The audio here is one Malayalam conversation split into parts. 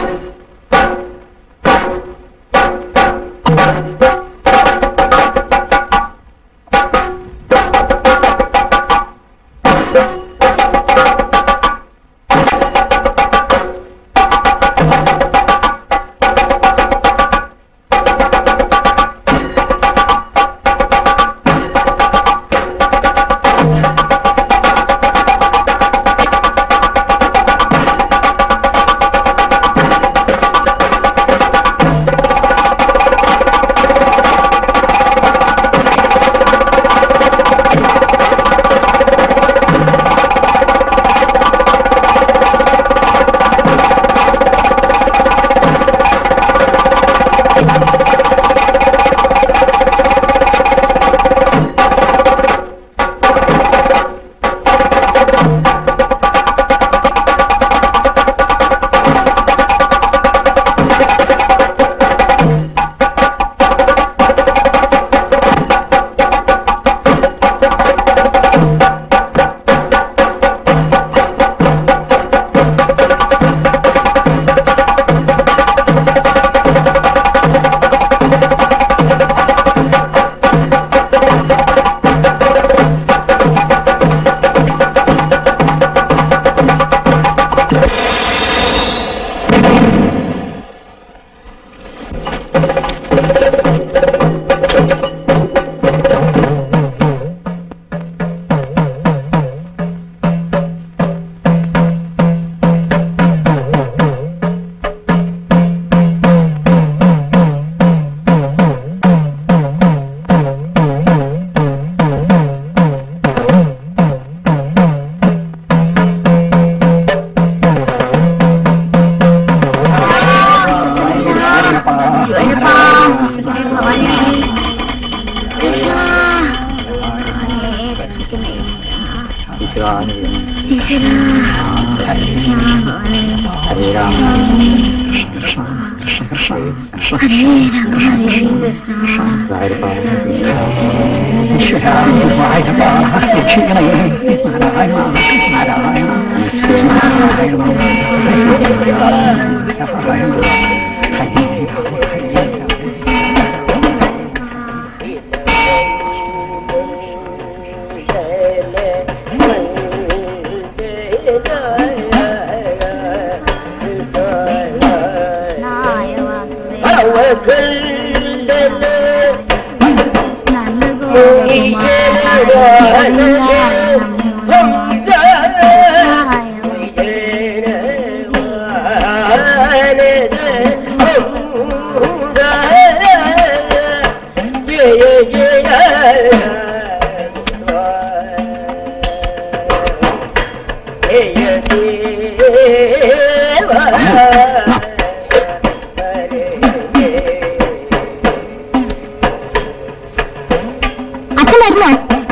അച്ഛൻ വരുന്നോ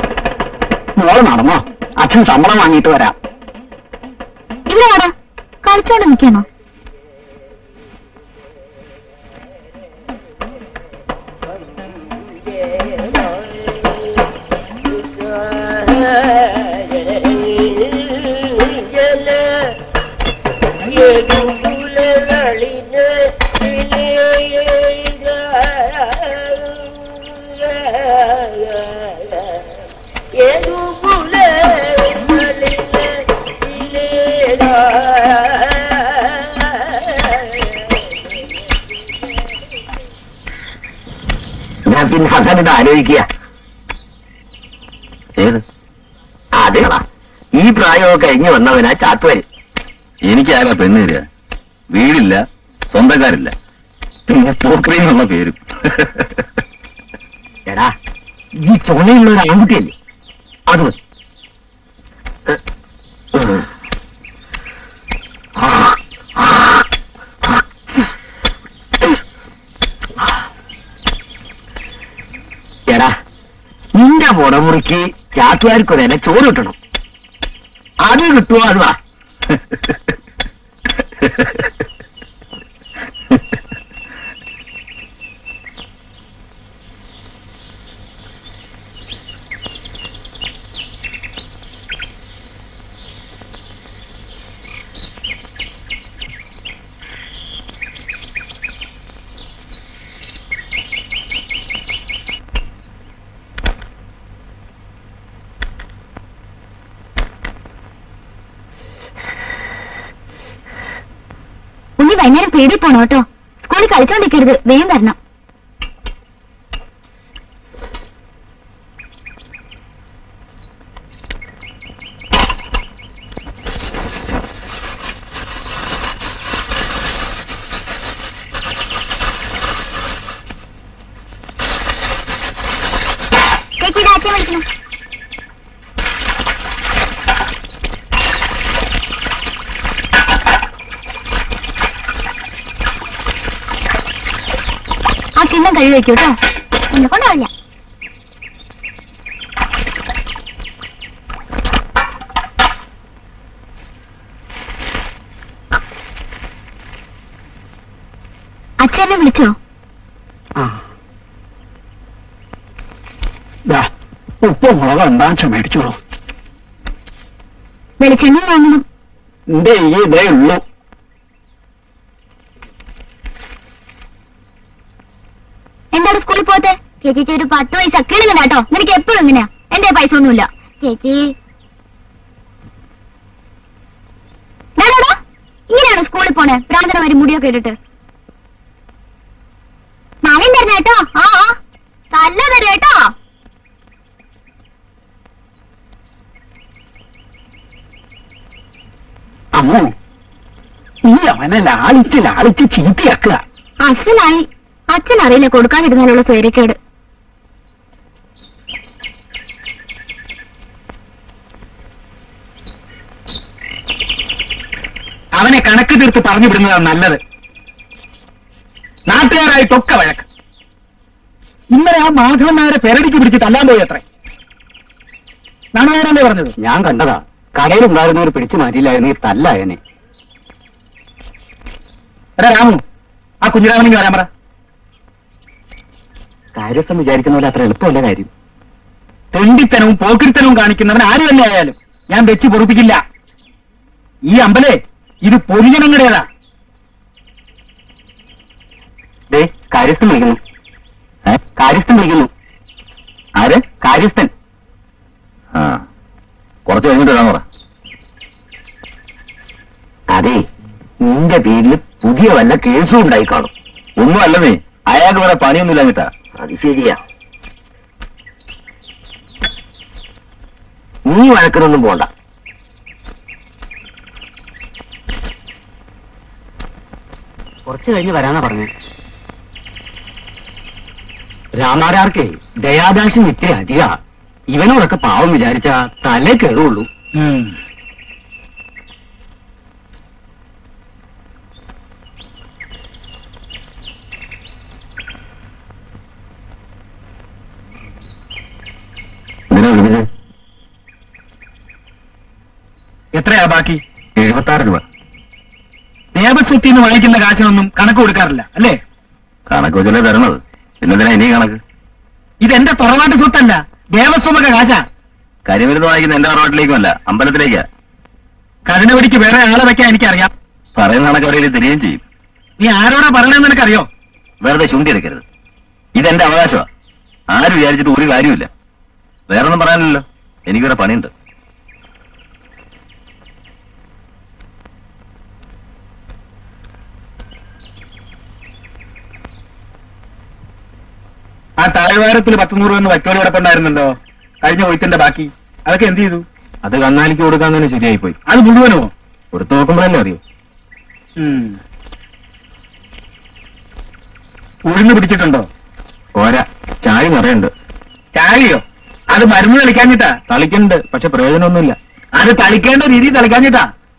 മോള് നടന്നോ അച്ഛൻ ശമ്പളം വാങ്ങിയിട്ട് വരാം ഇവിടെ ആടാ കളിച്ചോണ്ട് നിൽക്കണോ ഞാൻ പിന്നെ അതാണിത് ആലോചിക്കുക ഏത് അതേടാ ഈ പ്രായമൊക്കെ കഴിഞ്ഞു വന്നവനാ ചാത്തുവൻ എനിക്കാരാ പെണ്ണ് തരിക വീടില്ല സ്വന്തക്കാരില്ല പിന്നെ പോക്രി എന്നുള്ള പേരും എടാ ഈ ചുണയുള്ള ഒരു ആൺകുട്ടിയല്ലേ അത് മതി എടാ നിന്റെ പുറമുറിക്ക് ചാത്തുകാർക്കൊരു ഇല ചോറ് കിട്ടണം അത് കിട്ടുമോ അത് വാ ഇനി വൈകുന്നേരം പേടി പോണോ കേട്ടോ സ്കൂളിൽ കളിച്ചോണ്ടിരിക്കരുത് വേഗം വരണം ചേച്ചിയുടെ അച്ഛൻ വിളിക്കുന്നു ആ കിണ്ണം കഴുകി വെക്കൂ കേട്ടോ എന്നെ കൊണ്ടാവില്ല അച്ഛനെ വിളിച്ചോ ഉപ്പ് മുളക് എന്താ മേടിച്ചോളൂ വെളിച്ചെണ്ണ വാങ്ങണം എന്റെ ഈ ഇതേ ഉള്ളൂ എന്താണ് സ്കൂളിൽ പോത്തെ ചേച്ചി ഒരു പത്ത് പൈസ കിണുങ്ങണ്ട കേട്ടോ നിനക്ക് എപ്പോഴും ഇങ്ങനെയാ എന്റെ പൈസ ഒന്നുമില്ല ചേച്ചി ഞാനോടാ ഇങ്ങനെയാണോ സ്കൂളിൽ പോണേ ഭ്രാന്തരമാര് മുടിയൊക്കെ ഇട്ടിട്ട് മഴയും തരുന്ന കേട്ടോ ആ ആ തല്ല തരും കേട്ടോ അമ്മോ നീ അവനെ ലാളിച്ച് ലാളിച്ച് ചീത്തയാക്കുക അസലായി അച്ഛൻ അറിയില്ല കൊടുക്കാതിരുന്നാലുള്ള സ്വൈരക്കേട് അവനെ കണക്ക് തീർത്ത് പറഞ്ഞു വിടുന്നതാണ് നല്ലത് നാട്ടുകാരായിട്ടൊക്കെ വഴക്ക് ഇന്നലെ ആ മാധവൻ നായരെ പെരടിക്ക് പിടിച്ച് തല്ലാൻ പോയി അത്രേ നാണുകാരല്ലേ പറഞ്ഞത് ഞാൻ കണ്ടതാ കടയിലുണ്ടായിരുന്നവർ പിടിച്ചു മാറ്റിയില്ലായിരുന്നു തല്ലായനെ എടാ രാമു ആ കുഞ്ഞിരാമനിക്ക് വരാൻ പറ കാര്യസ്ഥം വിചാരിക്കുന്ന പോലെ അത്ര എളുപ്പമല്ല കാര്യം തെണ്ടിത്തനവും പോക്കിരിത്തനവും കാണിക്കുന്നവൻ ആര് തന്നെ ആയാലും ഞാൻ വെച്ച് പൊറുപ്പിക്കില്ല ഈ അമ്പലേ ഇത് പൊതുജനങ്ങളുടേതാ ദേ കാര്യസ്ഥൻ വിളിക്കുന്നു കാര്യസ്ഥൻ വിളിക്കുന്നു ആര് കാര്യസ്ഥൻ ആ കുറച്ച് കഴിഞ്ഞിട്ട് വരാൻ പറ അതെ നിന്റെ പേരിൽ പുതിയ വല്ല കേസും ഉണ്ടായി കാണും ഒന്നും അല്ലെന്നേ അയാൾക്ക് വേറെ പണിയൊന്നുമില്ല കിട്ടാ അത് ശരിയാ നീ വഴക്കിനൊന്നും പോണ്ട കുറച്ച് കഴിഞ്ഞ് വരാനാ പറഞ്ഞു രാമാരാർക്കേ ദയാദാശം നിത്യ അധിക ഇവനോടൊക്കെ പാവം വിചാരിച്ച തലേ കയറുള്ളൂ എന്തിനാ വിളിച്ചത് എത്രയാ ബാക്കി എഴുപത്തി ആറ് രൂപ ദേവസ്വത്തിൽ നിന്ന് വാങ്ങിക്കുന്ന കാശിനൊന്നും കണക്ക് കൊടുക്കാറില്ല അല്ലേ കണക്ക് വെച്ചല്ലേ തരണത് പിന്നെന്തിനാ ഇനി കണക്ക് ഇതെന്റെ തുറവാട്ട് സ്വത്തല്ല ദേവസ്വമൊക്കെ കാശാ കരിമരുന്ന് വാങ്ങിക്കുന്ന എന്റെ തറവാട്ടിലേക്കുമല്ല അമ്പലത്തിലേക്കാ കരുണവടിക്ക് വേറെ ആളെ വെക്കാൻ എനിക്കറിയാം പറയുന്ന കണക്ക് അവിടെ തരികയും ചെയ്യും നീ ആരോടാ പറയണെന്ന് നിനക്കറിയോ വെറുതെ ചുണ്ടി എടുക്കരുത് ഇതെന്റെ അവകാശമാ ആര് വിചാരിച്ചിട്ട് ഒരു കാര്യമില്ല വേറൊന്നും പറയാനില്ലല്ലോ എനിക്കൊരു പണിയുണ്ട് ആ താഴ്വാരത്തിൽ പത്തുനൂറ് എന്ന് വറ്റോടി കിടപ്പുണ്ടായിരുന്നല്ലോ കഴിഞ്ഞ കൊയ്ത്തിന്റെ ബാക്കി അതൊക്കെ എന്ത് ചെയ്തു അത് കന്നാലിക്ക് കൊടുക്കാൻ തന്നെ ശരിയായി പോയി അത് മുഴുവനോ കൊടുത്തു നോക്കുമ്പോഴല്ലേ അറിയൂ ഉഴുന്ന് പിടിച്ചിട്ടുണ്ടോ പോരാ ചായ നിറയുണ്ട് ചാഴിയോ അത് മരുന്ന് തളിക്കാഞ്ഞിട്ടാ തളിക്കുന്നുണ്ട് പക്ഷെ പ്രയോജനമൊന്നുമില്ല അത് തളിക്കേണ്ട രീതി തളിക്കാഞ്ഞിട്ടാ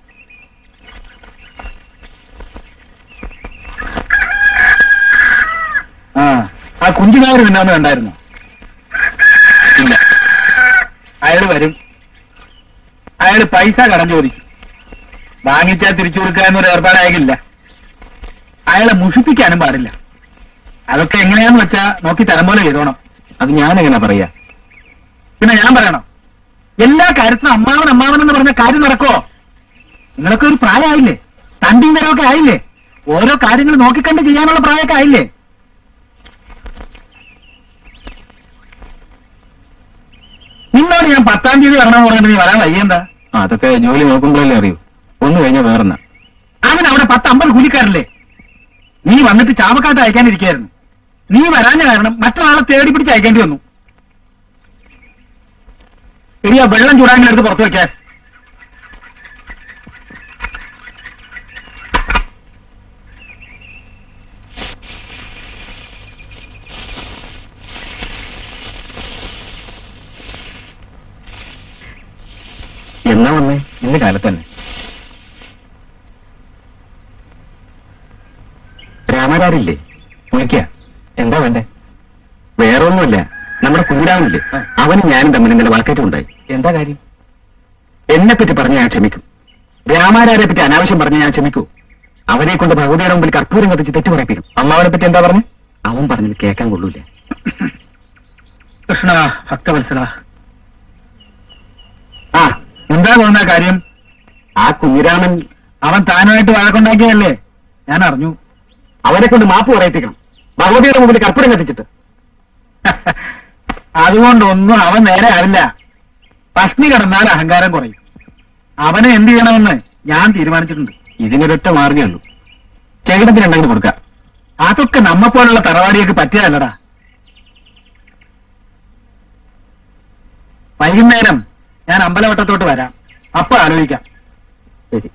ആ ആ കുഞ്ചുനായർ നിന്നാന്ന് കണ്ടായിരുന്നു ഇല്ല അയാള് വരും അയാള് പൈസ കടം ചോദിക്കും വാങ്ങിച്ചാൽ തിരിച്ചു കൊടുക്കാനൊരു ഏർപ്പാടായില്ല അയാളെ മുഷിപ്പിക്കാനും പാടില്ല അതൊക്കെ എങ്ങനെയാന്ന് വെച്ചാ നോക്കി തരം പോലെ ചെയ്തോണം അത് ഞാൻ എങ്ങനെ പറയാ പിന്നെ ഞാൻ പറയണം എല്ലാ കാര്യത്തിനും അമ്മാവൻ അമ്മാവൻ എന്ന് പറഞ്ഞ കാര്യം നടക്കോ നിങ്ങളൊക്കെ ഒരു പ്രായമായില്ലേ തണ്ടിയും തരമൊക്കെ ആയില്ലേ ഓരോ കാര്യങ്ങൾ നോക്കിക്കണ്ട് ചെയ്യാനുള്ള പ്രായമൊക്കെ ആയില്ലേ നിന്നോട് ഞാൻ പത്താം തീയതി വരണമെന്ന് പറഞ്ഞിട്ട് നീ വരാൻ വയ്യെന്താ ആ, അതൊക്കെ ജോലി നോക്കുമ്പോഴല്ലേ അറിയൂ ഒന്ന് കഴിഞ്ഞാൽ വേറെന്നാ അവൻ അവിടെ പത്ത് അമ്പത് കൂലിക്കാരല്ലേ നീ വന്നിട്ട് ചാവക്കാട്ട് അയക്കാനിരിക്കായിരുന്നു നീ വരാഞ്ഞ കാരണം മറ്റൊരാളെ തേടി പിടിച്ച് അയക്കേണ്ടി വന്നു എടിയാ വെള്ളം ചൂടാങ്കിലെടുത്ത് പുറത്തു വെക്കാൻ എന്നാ വന്നേ ഇന്ന് കാലത്ത് തന്നെ രാമരാരില്ലേ വിളിക്ക എന്താ വേണ്ടേ വേറൊന്നുമില്ല നമ്മുടെ കുഞ്ഞിരാമനില്ലേ ആ. അവനും ഞാനും തമ്മിൽ ഇന്നലെ വളക്കേറ്റുണ്ടായി എന്താ കാര്യം എന്നെ പറ്റി പറഞ്ഞ ഞാൻ ക്ഷമിക്കും രാമാരാരെ പറ്റി അനാവശ്യം പറഞ്ഞ ഞാൻ ക്ഷമിക്കൂ അവനെ കൊണ്ട് ഭഗവതിയുടെ മുമ്പിൽ കർപ്പൂരം കത്തിച്ച് തെറ്റു പറയിപ്പിക്കും അമ്മാവനെ പറ്റി എന്താ പറഞ്ഞു അവൻ പറഞ്ഞത് കേൾക്കാൻ കൊള്ളൂല കൃഷ്ണ ഭക്തവത്സല ആ എന്താ തോന്നുന്ന കാര്യം ആ കുഞ്ഞിരാമൻ അവൻ താനുമായിട്ട് വഴക്കുണ്ടാക്കിയതല്ലേ ഞാൻ അറിഞ്ഞു അവനെ കൊണ്ട് മാപ്പ് പറയിപ്പിക്കണം ഭഗവതിയുടെ മുമ്പിൽ കർപ്പൂരം കത്തിച്ചിട്ട് അതുകൊണ്ടൊന്നും അവൻ നേരെ ആവില്ല പഷ്ണി കിടന്നാൽ അഹങ്കാരം കുറയും അവനെ എന്ത് ചെയ്യണമെന്ന് ഞാൻ തീരുമാനിച്ചിട്ടുണ്ട് ഇതിനൊരൊറ്റ മാർഗേ ഉള്ളൂ ചേകടത്തിന് രണ്ടെങ്കിലും കൊടുക്കാം അതൊക്കെ നമ്മപ്പോലുള്ള തറവാടിയൊക്കെ പറ്റിയതല്ലടാ വൈകുന്നേരം ഞാൻ അമ്പലവട്ടത്തോട്ട് വരാം അപ്പൊ ആലോചിക്കാം ശരി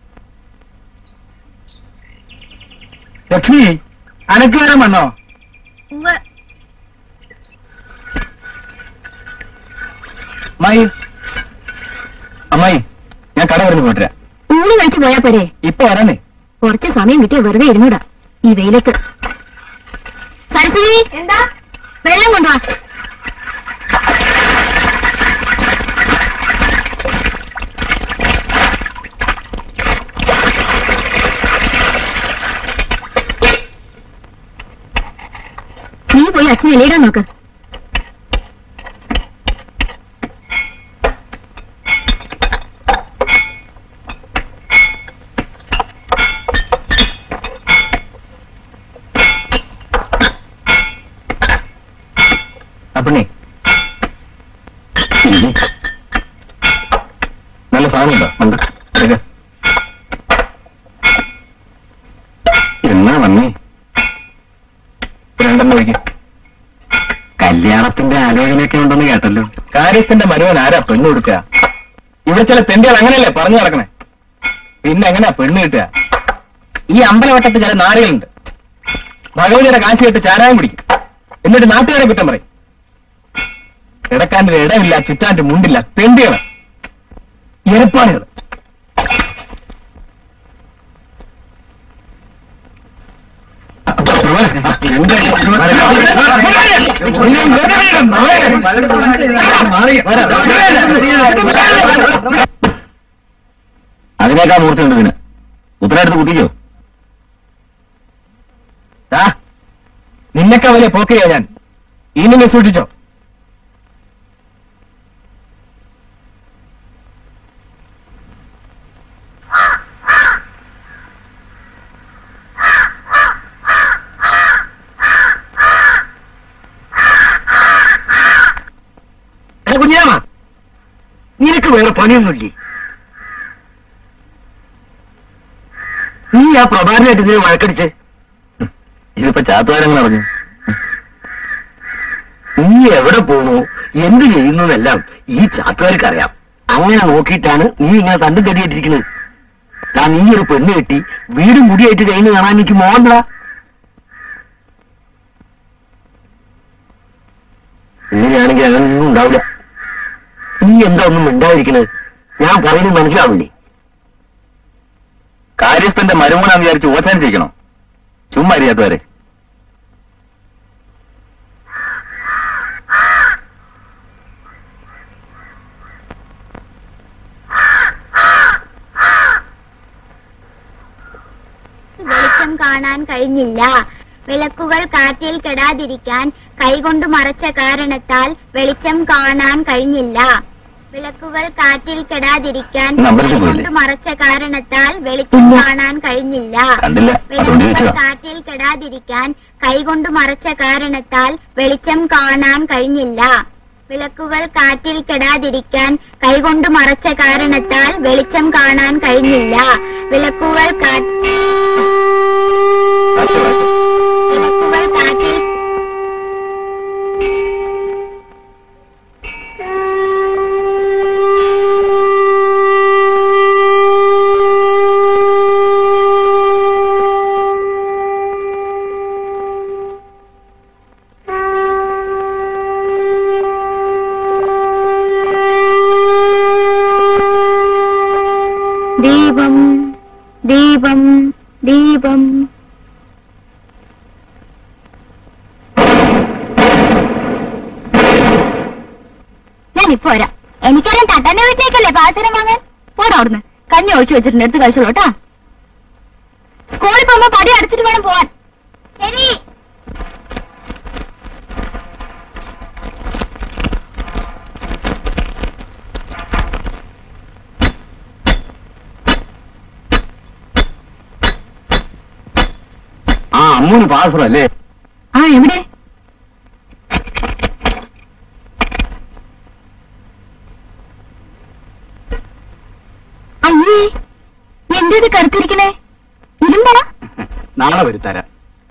ലക്ഷ്മി അനക്കുകാരൻ വന്നോ അമ്മായി അമ്മായി ഞാൻ കട വരുന്നു പോട്ടരാ ഊണ് കഴിച്ചു പോയാ പോരെ ഇപ്പൊ വരാനേ കുറച്ച് സമയം കിട്ടിയ വെറുതെ ഇരുന്നൂടാ ഈ വെയിലത്ത് സരസ്വതി എന്താ വെള്ളം കൊണ്ടുവാ നീ പോയി അച്ഛനെ എലിയിടാൻ നോക്ക് അപ്പണേ നല്ല സാധനമുണ്ടോ ഉണ്ട് എടുക്ക. എന്നാ വന്നേ രണ്ടെണ്ണം ഒഴിക്കും കല്യാണത്തിന്റെ ആലോചനയൊക്കെ ഉണ്ടെന്ന് കേട്ടല്ലോ കാര്യത്തിന്റെ മരുവൻ ആരാ പെണ്ണ് കൊടുക്കുക ഇവിടെ ചില തെണ്ടികൾ അങ്ങനെയല്ലേ പറഞ്ഞു നടക്കണേ പിന്നെ എങ്ങനെയാ പെണ്ണ് കിട്ടുക ഈ അമ്പലവട്ടത്ത് ചില നാടുകളുണ്ട് ഭഗവതിയുടെ കാശ് കെട്ട് ചാരായം കുടിക്കും എന്നിട്ട് നാട്ടുകാരെ കുറ്റം പറയും കിടക്കാൻ്റെ ഇടമില്ല ചുറ്റാൻ്റെ മുണ്ടില്ല തെണ്ടികള് എരപ്പാളികൾ അതിനേക്കാൾ മൂർച്ചയുണ്ട് ഇതിന് ഉത്തരവാദിത്തം കുത്തിക്കോ ദാ, നിന്നെക്കാ വലിയ പോക്കയോ ഞാൻ ഇനി നീ സൂക്ഷിച്ചോ എടാ കുഞ്ഞാമ നിനക്ക് വേറെ പണിയൊന്നുമില്ലേ നീ ആ പ്രഭാരനായിട്ട് ഇതിനെ വഴക്കടിച്ച് ഇതിപ്പോ ചാത്തുവാരങ്ങൾ അറിഞ്ഞു നീ എവിടെ പോണു എന്ത് ചെയ്യുന്നതെല്ലാം ഈ ചാത്തുകാർക്ക് അറിയാം അങ്ങനെ നോക്കിയിട്ടാണ് നീ ഇങ്ങനെ തണ്ടും കെട്ടിയിട്ടിരിക്കുന്നത് ഞാൻ നീ ഒരു പെണ്ണ് കെട്ടി വീടും മുടിയായിട്ട് കഴിഞ്ഞ് കാണാൻ എനിക്ക് മോഹൻടാ ഇങ്ങനെയാണെങ്കിൽ അങ്ങനെയൊന്നും ഉണ്ടാവില്ല നീ എന്താ ഒന്നും മിണ്ടാതിരിക്കണത് ഞാൻ പറയുന്നത് മനസ്സിലാവില്ലേ കാര്യസ്ഥന്റെ മരുമോനാന്ന് വിചാരിച്ച് ഓച്ചാൻ ചെയ്യിക്കണോ ചുമ്മാ അറിയാത്തവരെ വെളിച്ചം കാണാൻ കഴിഞ്ഞില്ല വിളക്കുകൾ കാറ്റിൽ കെടാതിരിക്കാൻ കൈകൊണ്ട് മറച്ച കാരണത്താൽ വെളിച്ചം കാണാൻ കഴിഞ്ഞില്ല വിളക്കുകൾ കാറ്റിൽ കെടാതിരിക്കാൻ നമ്പറിൽ പോയില്ലേ? കൈകൊണ്ട് മറച്ച കാരണത്താൽ വെളിച്ചം ഇല്ല. കാണാൻ കഴിഞ്ഞില്ല കണ്ടില്ല അതുകൊണ്ട് വിളക്കുകൾ ചോദിച്ചതാ കാറ്റിൽ കെടാതിരിക്കാൻ കൈകൊണ്ട് മറച്ച കാരണത്താൽ വെളിച്ചം കാണാൻ കഴിഞ്ഞില്ല വിളക്കുകൾ കാറ്റിൽ കെടാതിരിക്കാൻ കൈകൊണ്ട് മറച്ച കാരണത്താൽ വെളിച്ചം കാണാൻ കഴിഞ്ഞില്ല വിളക്കുകൾ കാ- വിളക്കുകൾ കാറ്റിൽ ദീപം ദീപം ദീപം ഞാൻ ഇപ്പൊ വരാം എനിക്കറിയാം തട്ടന്റെ വീട്ടിലേക്കല്ലേ പാചകം വാങ്ങാൻ പോടാ അവിടുന്ന് കഞ്ഞി ഒഴിച്ചു വെച്ചിട്ടുണ്ട് എടുത്ത് കഴിച്ചോളൂട്ടാ സ്കൂളിൽ പോകുമ്പോ പടി അടച്ചിട്ട് വേണം പോവാൻ ശരി ആ അമ്മൂന് പാസ്വർ അല്ലേ ആ എവിടെ അയ്യേ എന്തേത് കറുത്തിരിക്കണേ ഇരുമ്പാ നാളെ വരുത്തരാം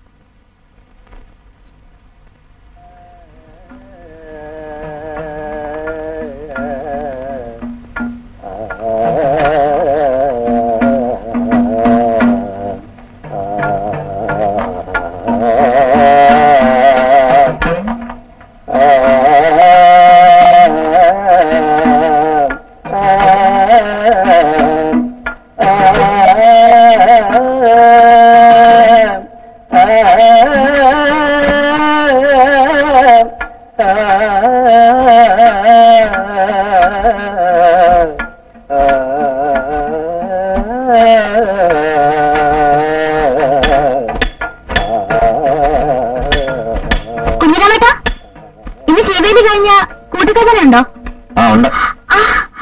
കുഞ്ഞിരാമേട്ടാ ഇന്ന് ശിവേലി കഴിഞ്ഞ കൂട്ടുകഥനുണ്ടോ ആ ഉണ്ട് ആ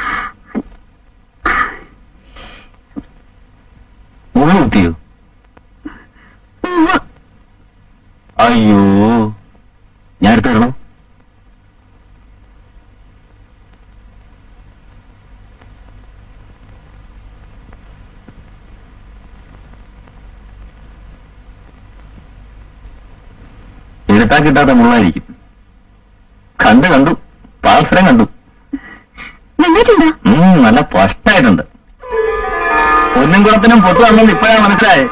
മുഴുവൻ കുത്തിയോ ഉവ്വ്. അയ്യോ ഞാൻ എടുത്തു തരണോ എടുത്താ കിട്ടാത്ത മുള്ളായിരിക്കും കണ്ടു കണ്ടു പാത്രം കണ്ടു നന്നായിട്ടുണ്ടോ ഉം, നല്ല സ്പഷ്ടായിട്ടുണ്ട് ഒന്നും കുളത്തിനും പൊത്തു വന്നെന്ന് ഇപ്പോഴാ മനസ്സിലായേ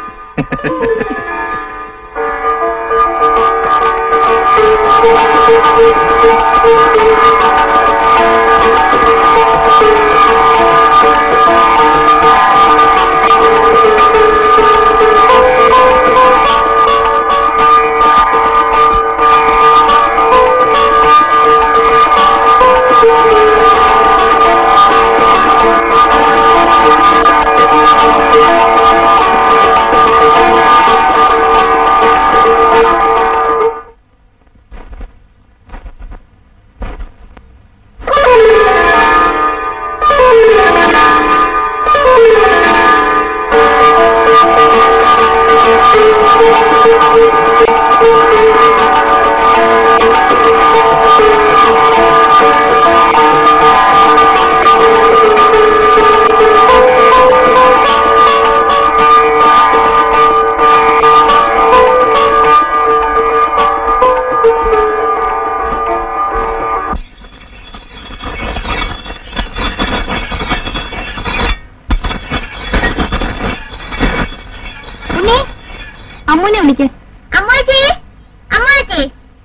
ഉണ്ണി അമ്മൂനെ വിളിക്ക് അമ്മോച്ചി അമ്മോച്ചി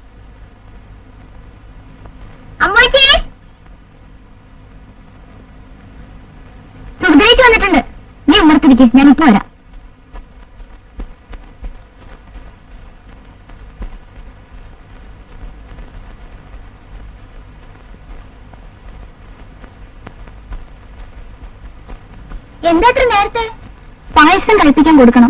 അമ്മോച്ചി സുഖദേവിക്ക് വന്നിട്ടുണ്ട് നീ ഉമ്മർത്തിരിക്ക് ഞാൻ ഇപ്പൊ വരാം എന്താ ഇത്ര നേരത്തെ പായസം കഴിപ്പിക്കാൻ കൊടുക്കണം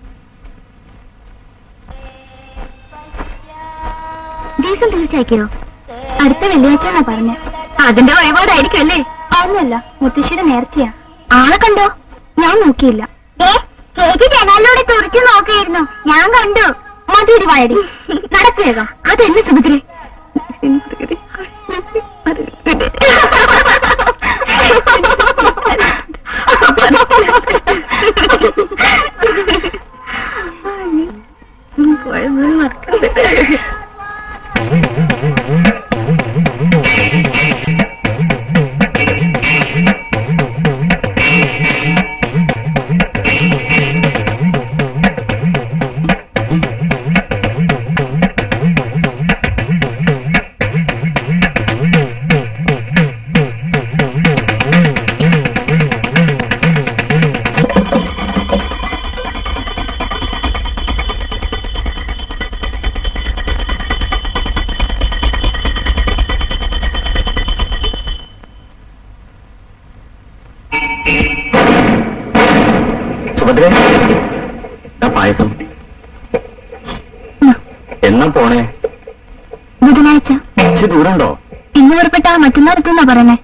ദിവസം തീർച്ചയാക്കിയോ അടുത്ത വെള്ളിയാഴ്ചയാണോ പറഞ്ഞ അതിന്റെ വഴിപാടായിരിക്കും അല്ലേ അതൊന്നുമല്ല മുത്തശ്ശിയുടെ നേർച്ചയാ ആളെ കണ്ടോ ഞാൻ നോക്കിയില്ല ദേ, ചേച്ചി ജനാലിലൂടെ തുറച്ചു നോക്കിയിരുന്നു ഞാൻ കണ്ടു മതിയൊരു വയടി നടക്കുക അതെന്നെ സുഭദ്രേ പോയെന്ന് മറക്കല്ലേ സുഭദ്ര ആ പായസം എന്നാ പോണേ ബുധനാഴ്ച ഇച്ചിരി ദൂരമുണ്ടോ ഇന്ന് പുറപ്പെട്ട മറ്റന്നാൾ എത്തുന്നാ പറയണേ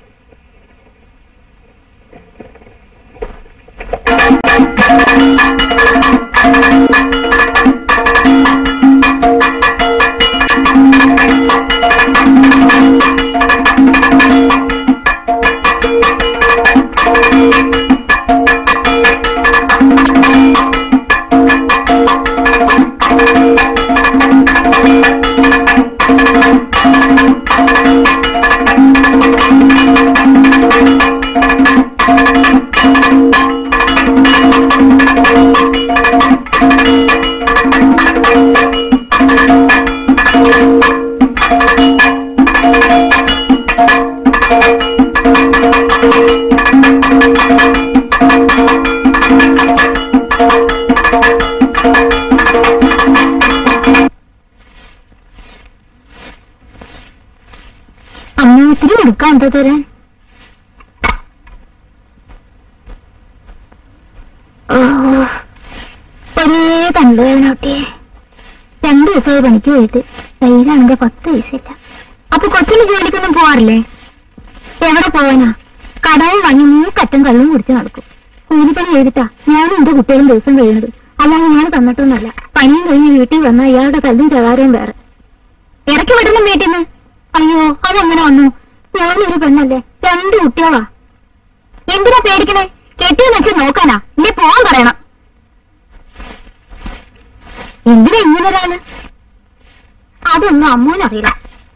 അമ്മ ഇത്തിരി കൊടുക്കാം എന്താ തരാൻ ഓ, ഒരേ തണ്ടുവേദനോട്ടെ രണ്ടു ദിവസമായി പണിക്ക് പോയിട്ട് കയ്യിലാണെങ്കിൽ പത്ത് പൈസയില്ല അപ്പൊ കൊച്ചിന് ജോലിക്കൊന്നും പോവാറില്ലേ എവിടെ പോവാനാ കടവും വാങ്ങി മൂക്കറ്റം കള്ളും കുടിച്ച് നടക്കും കൂലിപ്പണി ചെയ്തിട്ടാ ഞാനും എന്റെ കുട്ടികളും ദിവസം കഴിയുന്നത് അല്ലാതെ ഞാൻ തന്നിട്ടൊന്നുമല്ല പണിയും കഴിഞ്ഞ് വീട്ടിൽ വന്ന ഇയാളുടെ കല്ലും ചകാരവും വേറെ ഇറക്കി വിടണം വീട്ടിൽ നിന്ന് അയ്യോ അതെങ്ങനെ വന്നു ഞാനൊരു പെണ്ണല്ലേ രണ്ട് കുട്ടികളാ എന്തിനാ പേടിക്കണേ കെട്ടിയെന്ന് വെച്ച് നോക്കാനാ ഇല്ലേ പോവാൻ പറയണം എന്തിനാ ഇങ്ങനെ ഒരാള് അതൊന്നും അമ്മൂനറിയില്ല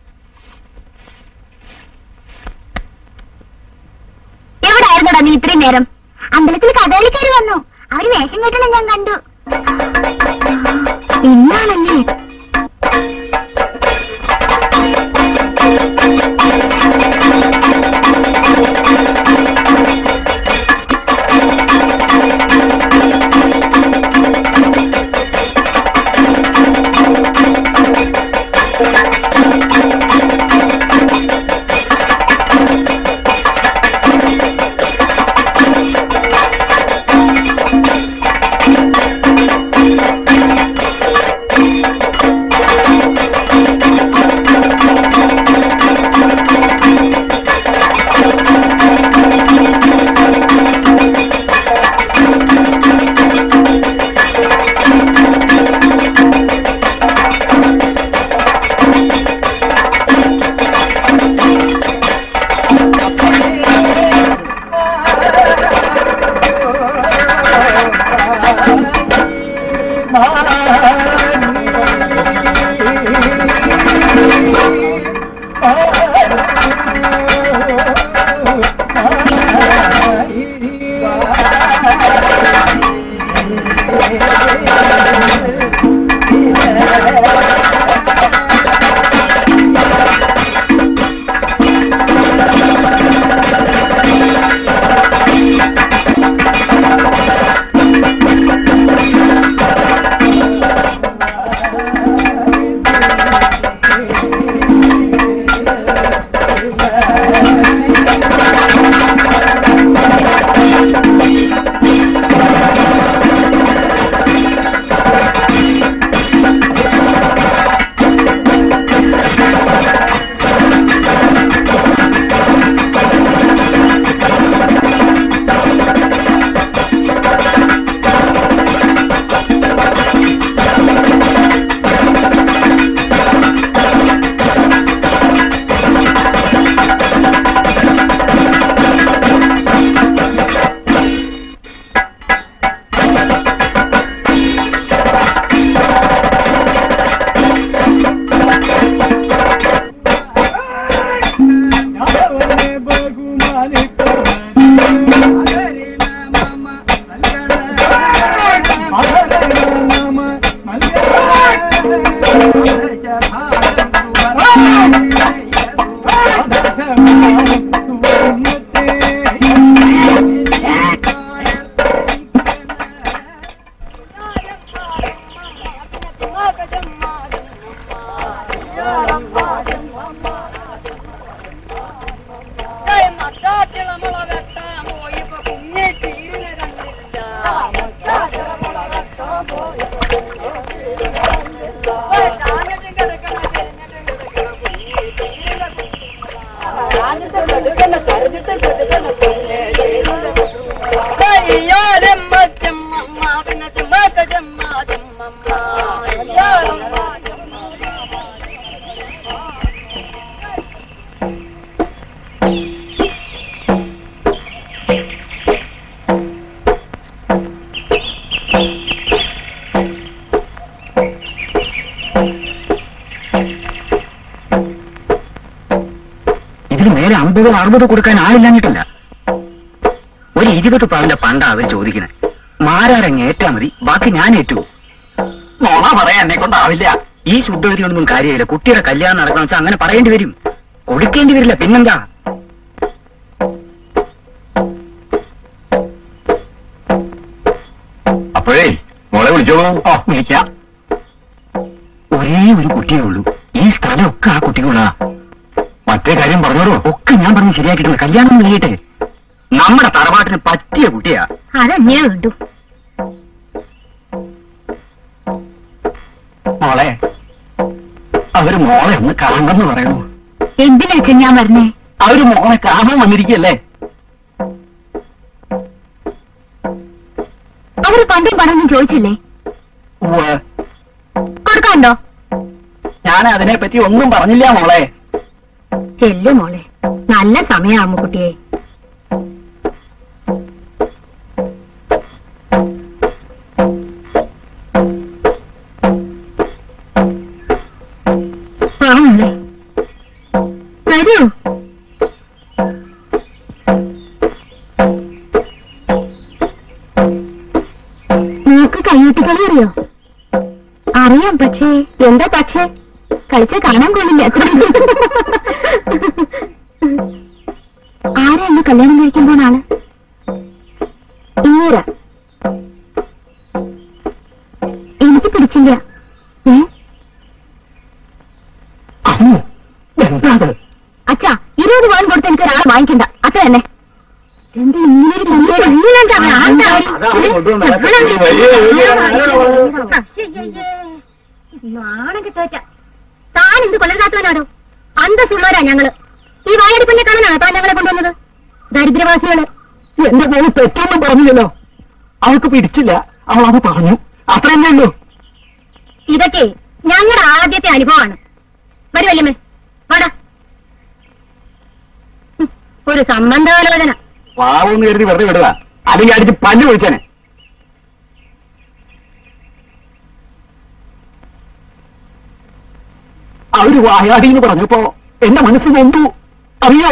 എവിടായിരുന്നടാ നീ ഇത്രയും നേരം അമ്പലത്തിൽ കഥകളിക്കാര് വന്നു അവര് വേഷം കെട്ടണം ഞാൻ കണ്ടു ഇന്നാണല്ലേ ഇതിന് മേലെ അമ്പത് അറുപത് കൊടുക്കാൻ ആളില്ലാഞ്ഞിട്ടല്ല ഒരു ഇരുപത് പവന്റെ പണ്ടാ അവർ ചോദിക്കുന്നത് മാരാരങ്ങ് ഏറ്റാ മതി ബാക്കി ഞാൻ ഏറ്റു നോണ പറയാൻ എന്നെ കൊണ്ടാവില്ല ഈ ശുദ്ധഗതിയൊന്നും കാര്യമില്ല കുട്ടിയുടെ കല്യാണം നടക്കണം വെച്ചാൽ അങ്ങനെ പറയേണ്ടി വരും കൊടുക്കേണ്ടി വരില്ല പിന്നെന്താ അപ്പോഴേ മോളെ വിളിച്ചോളൂ ഓ വിളിക്കാം ഒരേ ഒരു കുട്ടിയേ ഉള്ളൂ ഈ സ്ഥലമൊക്കെ ആ കുട്ടിക്കുള്ളതാ മറ്റേ കാര്യം പറഞ്ഞോളൂ ഒക്കെ ഞാൻ പറഞ്ഞ് ശരിയാക്കിയിട്ടുണ്ട് കല്യാണം കഴിയട്ടെ നമ്മുടെ തറവാട്ടിന് പറ്റിയ കുട്ടിയാ അതന്നെ വേണ്ടു മോളെ അവര് മോളെ ഒന്ന് കാണണമെന്ന് പറയുന്നു എന്തിനാ ഞാൻ പറഞ്ഞേ അവര് മോളെ കാണാൻ വന്നിരിക്കല്ലേ അവര് പണ്ടും പണമൊന്നും ചോദിച്ചില്ലേ ഉവ്വ്. കൊടുക്കാണ്ടോ ഞാൻ അതിനെ പറ്റി ഒന്നും പറഞ്ഞില്ല മോളെ ചെല്ലു മോളെ നല്ല സമയാമു കുട്ടിയെ വാ മോളെ വരൂ നിനക്ക് കയ്യൂട്ടിക്കളി അറിയോ അറിയാം പക്ഷേ എന്താ പക്ഷേ കളിച്ച കാണാൻ കൊള്ളില്ല ആരാ എന്നെ കല്യാണം കഴിക്കുമ്പോൾ ആള് ഈര എനിക്ക് പിടിച്ചില്ല ഏ അമ്മോ, എന്താ അത്? അച്ഛാ ഇരുപത് പവൻ കൊടുത്ത് എനിക്ക് ഒരാൾ വാങ്ങിക്കണ്ട അത്ര തന്നെ എന്താ ഇങ്ങനൊരു കല്യാണം? ഇങ്ങനെന്താ ഭ്രാന്താ? അതാണ് കൊണ്ടുവന്നത്. ഏ? വലിയ നാണം കിട്ടുവച്ച താൻ എന്ത് കൊല്ലരുതാത്തവനാടോ അന്തസ്സുള്ളവരാ ഞങ്ങള് ഈ വായടിപ്പിന്നെ കാണാനാണ് താൻ ഞങ്ങളെ കൊണ്ടുവന്നത് ദരിദ്രവാസികള് എന്റെ മോള് തെറ്റൊന്നും പറഞ്ഞില്ലല്ലോ അവൾക്ക് പിടിച്ചില്ല അവൾ അത് പറഞ്ഞു അത്രയല്ലേ ഉള്ളൂ ഇതൊക്കെ ഞങ്ങളുടെ ആദ്യത്തെ അനുഭവമാണ് വരി വല്യമ്മേ വാടാ ഹും, ഒരു സംബന്ധാലോചന പാവെന്ന് കരുതി വെറുതെ വിടുക അല്ലെങ്കിൽ അടിച്ച് പല്ല് വിളിച്ചേനെ അവര് വായാടി എന്ന് പറഞ്ഞപ്പോ എന്റെ മനസ്സ് നൊന്തു അറിയോ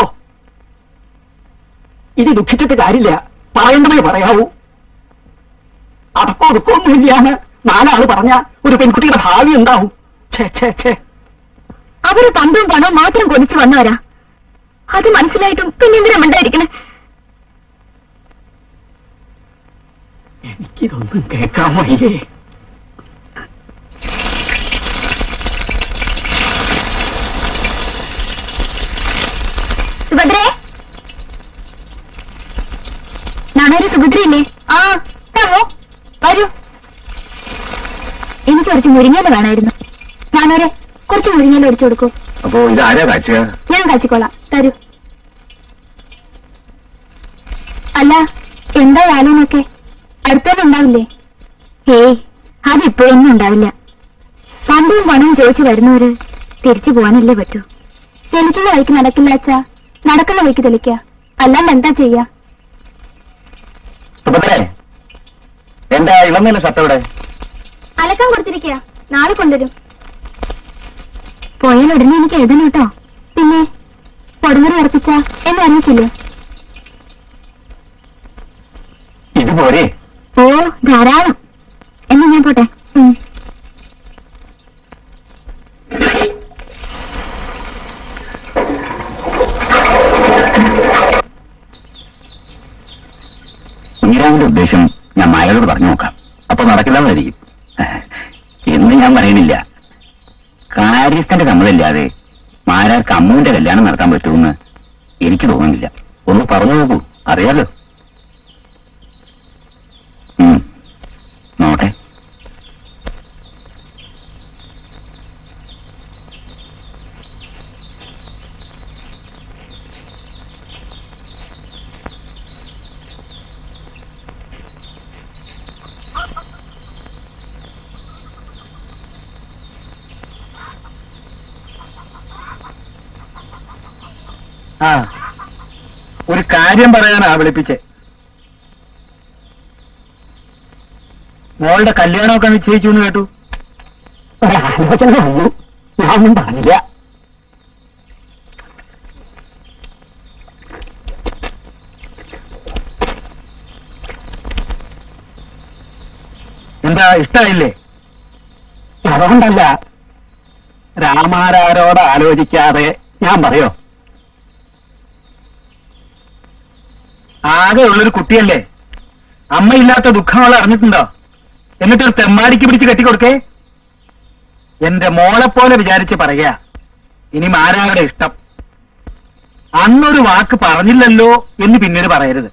ഇത് ദുഃഖിച്ചിട്ട് കാര്യമില്ല പറയേണ്ടതേ പറയാവൂ അടക്കോ ഒതുക്കൊന്നുമില്ലാന്ന് നാലാള് പറഞ്ഞ ഒരു പെൺകുട്ടിയുടെ ഭാവി ഉണ്ടാവും ഛേ ഛേ ഛേ അവര് പണ്ടും പണവും മാത്രം കൊതിച്ചു വന്നവരാ അത് മനസ്സിലായിട്ടും പിന്നെ എന്തിനാ മിണ്ടായിരിക്കണേ എനിക്കിതൊന്നും കേൾക്കാൻ വയ്യേ സുഭദ്രേ നാണൊരു സുഭദ്രയില്ലേ ആ താവോ വരൂ എനിക്ക് കുറച്ച് മുരിങ്ങയില വേണമായിരുന്നു നാണോരെ കുറച്ച് മുരിങ്ങയില ഒടിച്ചു കൊടുക്കൂ അപ്പോ ഇത് ആരാ കാച്ചുക ഞാൻ കാച്ചിക്കോളാം തരൂ അല്ല എന്താ ആലോനൊക്കെ അടുത്തൊന്നും ഉണ്ടാവില്ലേ ഏയ് അതിപ്പോഴൊന്നും ഉണ്ടാവില്ല പണ്ടും പണവും ചോദിച്ചു വരുന്നവര് തിരിച്ചു പോകാനല്ലേ പറ്റൂ തെളിക്കുന്ന വഴിക്ക് നടക്കില്ല അച്ഛാ നടക്കുന്ന വഴിക്ക് തെളിക്ക അല്ലാണ്ട് എന്താ ചെയ്യാ സുഭദ്രേ എന്റെ ഇളന്നീല ഷർട്ട് എവിടെ അലക്കാൻ കൊടുത്തിരിക്കുക നാളെ കൊണ്ടുവരും പോയാൽ ഉടനെ എനിക്ക് എഴുതണം കേട്ടോ പിന്നെ പൊടുന്നറി ഉറപ്പിച്ച എന്നെ അറിയിച്ചില്ലേ ഇത് പോരെ ഓ ധാരാളം എന്നാ ഞാൻ പോട്ടെ ഉം. കുഞ്ഞിരാമിന്റെ ഉദ്ദേശം ഞാൻ മായയോട് പറഞ്ഞു നോക്കാം അപ്പൊ നടക്കില്ലെന്നായിരിക്കും എന്ന് ഞാൻ പറയുന്നില്ല കാര്യസ്ഥന്റെ സമ്മതമില്ലാതെ മാരാർക്ക് അമ്മുവിന്റെ കല്യാണം നടത്താൻ പറ്റുമെന്ന് എനിക്ക് തോന്നുന്നില്ല ഒന്ന് പറഞ്ഞു നോക്കൂ അറിയാലോ ഉം. നോട്ടെ ആ ഒരു കാര്യം പറയാനാ വിളിപ്പിച്ചേ മോളുടെ കല്യാണമൊക്കെ നിശ്ചയിച്ചു എന്ന് കേട്ടു ആലോചന വന്നു ഞാനൊന്നും പറഞ്ഞില്ല എന്താ ഇഷ്ടായില്ലേ അതുകൊണ്ടല്ല രാമാരാരോട് ആലോചിക്കാതെ ഞാൻ പറയോ ആകെ ഉള്ളൊരു കുട്ടിയല്ലേ അമ്മയില്ലാത്ത ദുഃഖം അവൾ അറിഞ്ഞിട്ടുണ്ടോ എന്നിട്ട് ഒരു തെമ്മാടിക്ക് പിടിച്ച് കെട്ടിക്കൊടുക്കേ എന്റെ മോളെ പോലെ വിചാരിച്ച് പറയാ ഇനി മാരാരുടെ ഇഷ്ടം അന്നൊരു വാക്ക് പറഞ്ഞില്ലല്ലോ എന്ന് പിന്നീട് പറയരുത്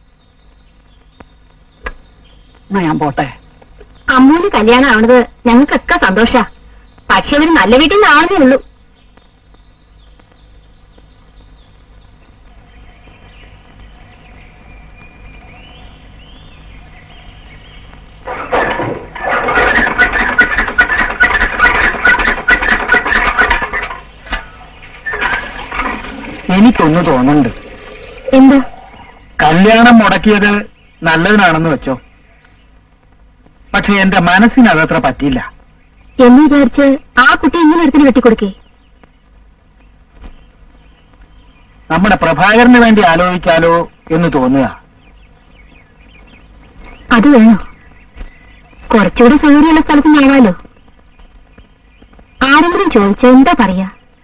എന്നാ ഞാൻ പോട്ടെ അമ്മൂന് കല്യാണം ആവണത് ഞങ്ങൾക്കൊക്കെ സന്തോഷ പക്ഷെ ഒരു നല്ല വീട്ടിൽ നിന്നാവണതേ ഉള്ളൂ എനിക്കൊന്ന് തോന്നുന്നുണ്ട് എന്ത് കല്യാണം മുടക്കിയത് നല്ലതിനാണെന്ന് വെച്ചോ പക്ഷെ എന്റെ മനസ്സിന് അതത്ര പറ്റിയില്ല എന്ന് വിചാരിച്ച് ആ കുട്ടി ഇങ്ങനെ ഒരുത്തിന് വെട്ടിക്കൊടുക്കേ നമ്മുടെ പ്രഭാകരന് വേണ്ടി ആലോചിച്ചാലോ എന്ന് തോന്നുക അത് വേണോ കുറച്ചുകൂടി സൗകര്യമുള്ള സ്ഥലത്ത് ഞാനാലോ ആരെങ്കിലും ചോദിച്ച എന്താ പറയാ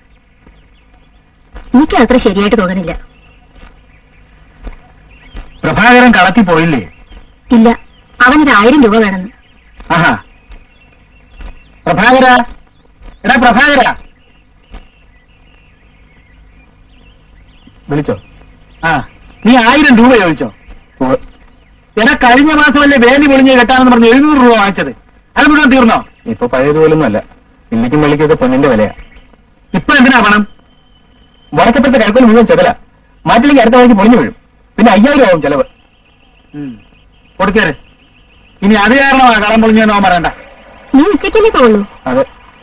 എനിക്ക് അത്ര ശരിയായിട്ട് തോന്നണില്ല പ്രഭാകരൻ കളത്തി പോയില്ലേ ഇല്ല അവനൊരു ആയിരം രൂപ വേണമെന്ന് ആഹാ പ്രഭാകര എടാ പ്രഭാകര വിളിച്ചോ ആ നീ ആയിരം രൂപ ചോദിച്ചോ എടാ കഴിഞ്ഞ മാസമല്ലേ വേലി പൊളിഞ്ഞ് കെട്ടാണെന്ന് പറഞ്ഞ് എഴുന്നൂറ് രൂപ വാങ്ങിച്ചത് അത് മുഴുവൻ തീർന്നോ ഇപ്പൊ പഴയതുപോലൊന്നും അല്ല ഇല്ലിക്കും വെള്ളിക്കൊക്കെ പൊന്നിന്റെ വിലയാ ഇപ്പൊ എന്തിനാ പണം വടക്കപ്പുറത്തെ കഴുക്കൽ മുഴുവൻ ചെതല മാറ്റിലേക്ക് അടുത്ത വഴിക്ക് പൊളിഞ്ഞു വീഴും പിന്നെ അയ്യായിരം ആവും ചെലവ് കൊടുക്കേര് ഇനി അത് കാരണമാ കടം പൊളിഞ്ഞെന്നോ പറയണ്ട നീ ഉച്ചയ്ക്കല്ലേ പോകുള്ളൂ അതെ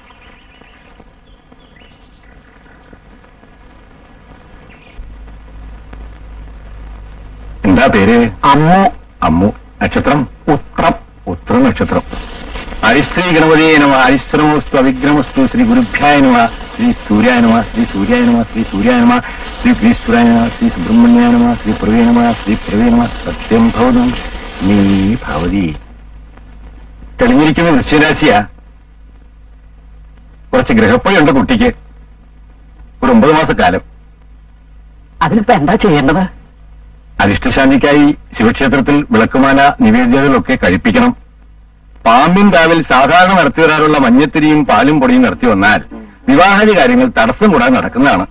എന്താ പേര് അമ്മു അമ്മു നക്ഷത്രം ഉത്രം ഉത്ര നക്ഷത്രം അരിശ്രീ ഗണപതിയെ നമ അരിശ്രമോസ്തു അവിഗ്രമസ്തു ശ്രീ ഗുരുഭ്യായ നമ ശ്രീ സൂര്യായ നമ ശ്രീ സൂര്യായ നമ ശ്രീ സൂര്യായ നമ ശ്രീ ഗ്രീശ്വരായ നമ ശ്രീ സുബ്രഹ്മണ്യായ നമ ശ്രീ പ്രവേ നമ ശ്രീ പ്രവേ നമ സത്യം ഭവതം നീ ഭവതി തെളിഞ്ഞിരിക്കുന്ന വൃശ്ചരാശിയാ കുറച്ച് ഗ്രഹപ്പഴയുണ്ട് കുട്ടിക്ക് ഒരു ഒമ്പത് മാസക്കാലം അതിനിപ്പോ എന്താ ചെയ്യേണ്ടത് അരിഷ്ടശാന്തിക്കായി ശിവക്ഷേത്രത്തിൽ വിളക്കുമാല നിവേദ്യതകളൊക്കെ കഴിപ്പിക്കണം പാമ്പിൻ കാവിൽ സാധാരണ നടത്തി വരാറുള്ള മഞ്ഞത്തിരിയും പാലും പൊടിയും നടത്തി വന്നാൽ വിവാഹാദി കാര്യങ്ങൾ തടസ്സം കൂടാതെ നടക്കുന്നതാണ്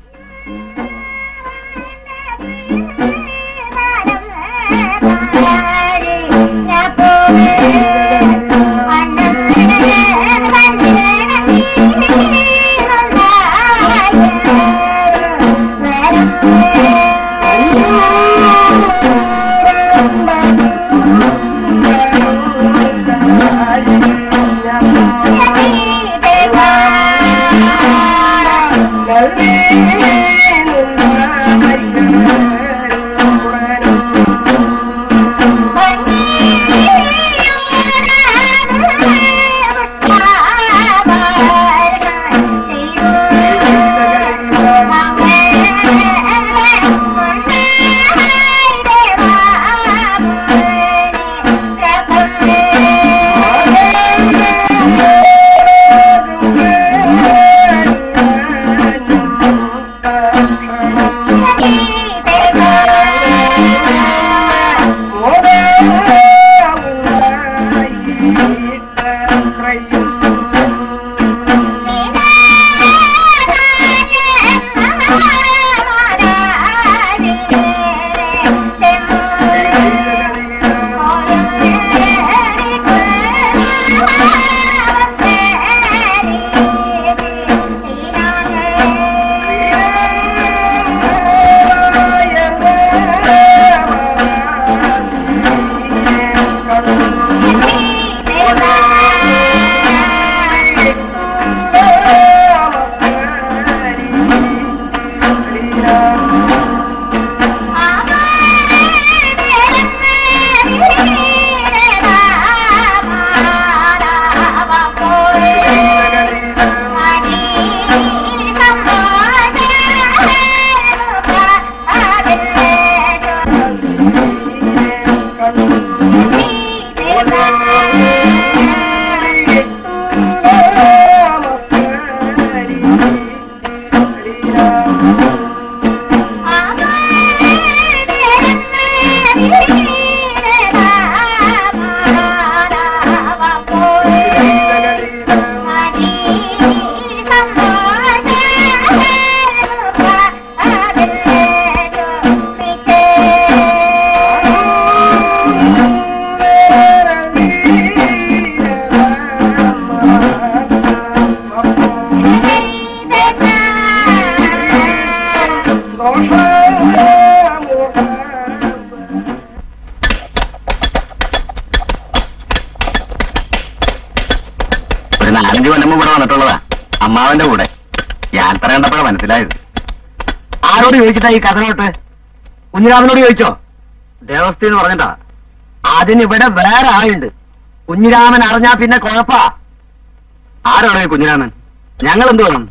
നാലഞ്ച് കൊല്ലം മുമ്പ് ഇവിടെ വന്നിട്ടുള്ളതാ അമ്മാവന്റെ കൂടെ യാത്ര കണ്ടപ്പോഴാണ് മനസ്സിലായത് ആരോട് ചോദിച്ചിട്ടാ ഈ കഥനോട്ട് കുഞ്ഞിരാമനോട് ചോദിച്ചോ ദേവസ്ഥ എന്ന് പറഞ്ഞിട്ടാ അതിനിവിടെ വേറെ ആളുണ്ട് കുഞ്ഞിരാമൻ അറിഞ്ഞാ പിന്നെ കുഴപ്പാ ആരാണോ ഈ കുഞ്ഞിരാമൻ ഞങ്ങൾ എന്ത് വേണം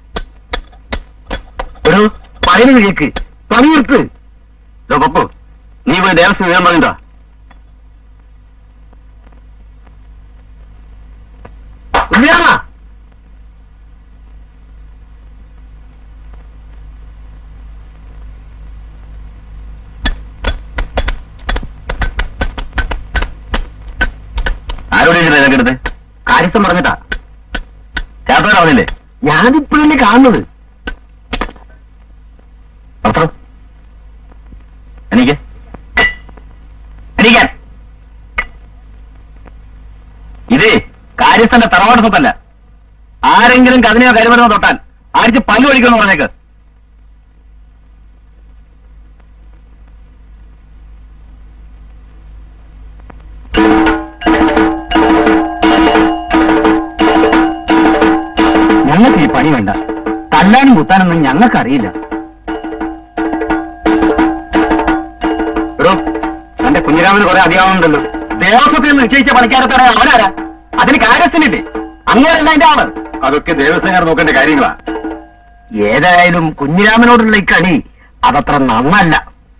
ഒരു പറയുന്നത് കേക്ക് പണി നിർത്ത് ദോ പപ്പു നീ പോയി ദേവസ്വം വിവരം പറഞ്ഞിട്ടോ കുഞ്ഞിരാമ ആരോട് ഇതൊക്കെ എടുത്ത് കാര്യസ്ഥം പറഞ്ഞിട്ടാ ചേർത്തോടെ പറഞ്ഞില്ലേ ഞാനിപ്പോഴല്ലേ കാണുന്നത് പത്രം എനിക്ക് എണീക്കാൻ ഇതേ കാര്യസ്ഥന്റെ തറവാട് സ്വത്തല്ല ആരെങ്കിലും കതിനെയോ കരുമരുന്നോ തൊട്ടാൽ ആർക്ക് പല്ലു ഒഴിക്കുമെന്ന് പറഞ്ഞേക്ക് ഞങ്ങൾക്ക് ഈ പണി വേണ്ട തല്ലാനും കുത്താനൊന്നും ഞങ്ങൾക്കറിയില്ല എടോ എന്റെ കുഞ്ഞിരാമന് കുറെ അധികമാവുന്നുണ്ടല്ലോ ദേവസ്വത്തിൽ നിന്ന് നിശ്ചയിച്ച പണിക്കാരത്തോടെ അവനാരാ അതിന് കാര്യസ്ഥനില്ലേ അങ്ങനെയല്ല എന്റെ ആള് അതൊക്കെ ദേവസ്വം നോക്കേണ്ട കാര്യങ്ങളാ ഏതായാലും കുഞ്ഞിരാമനോടുള്ള ഈ കളി അതത്ര നന്നല്ല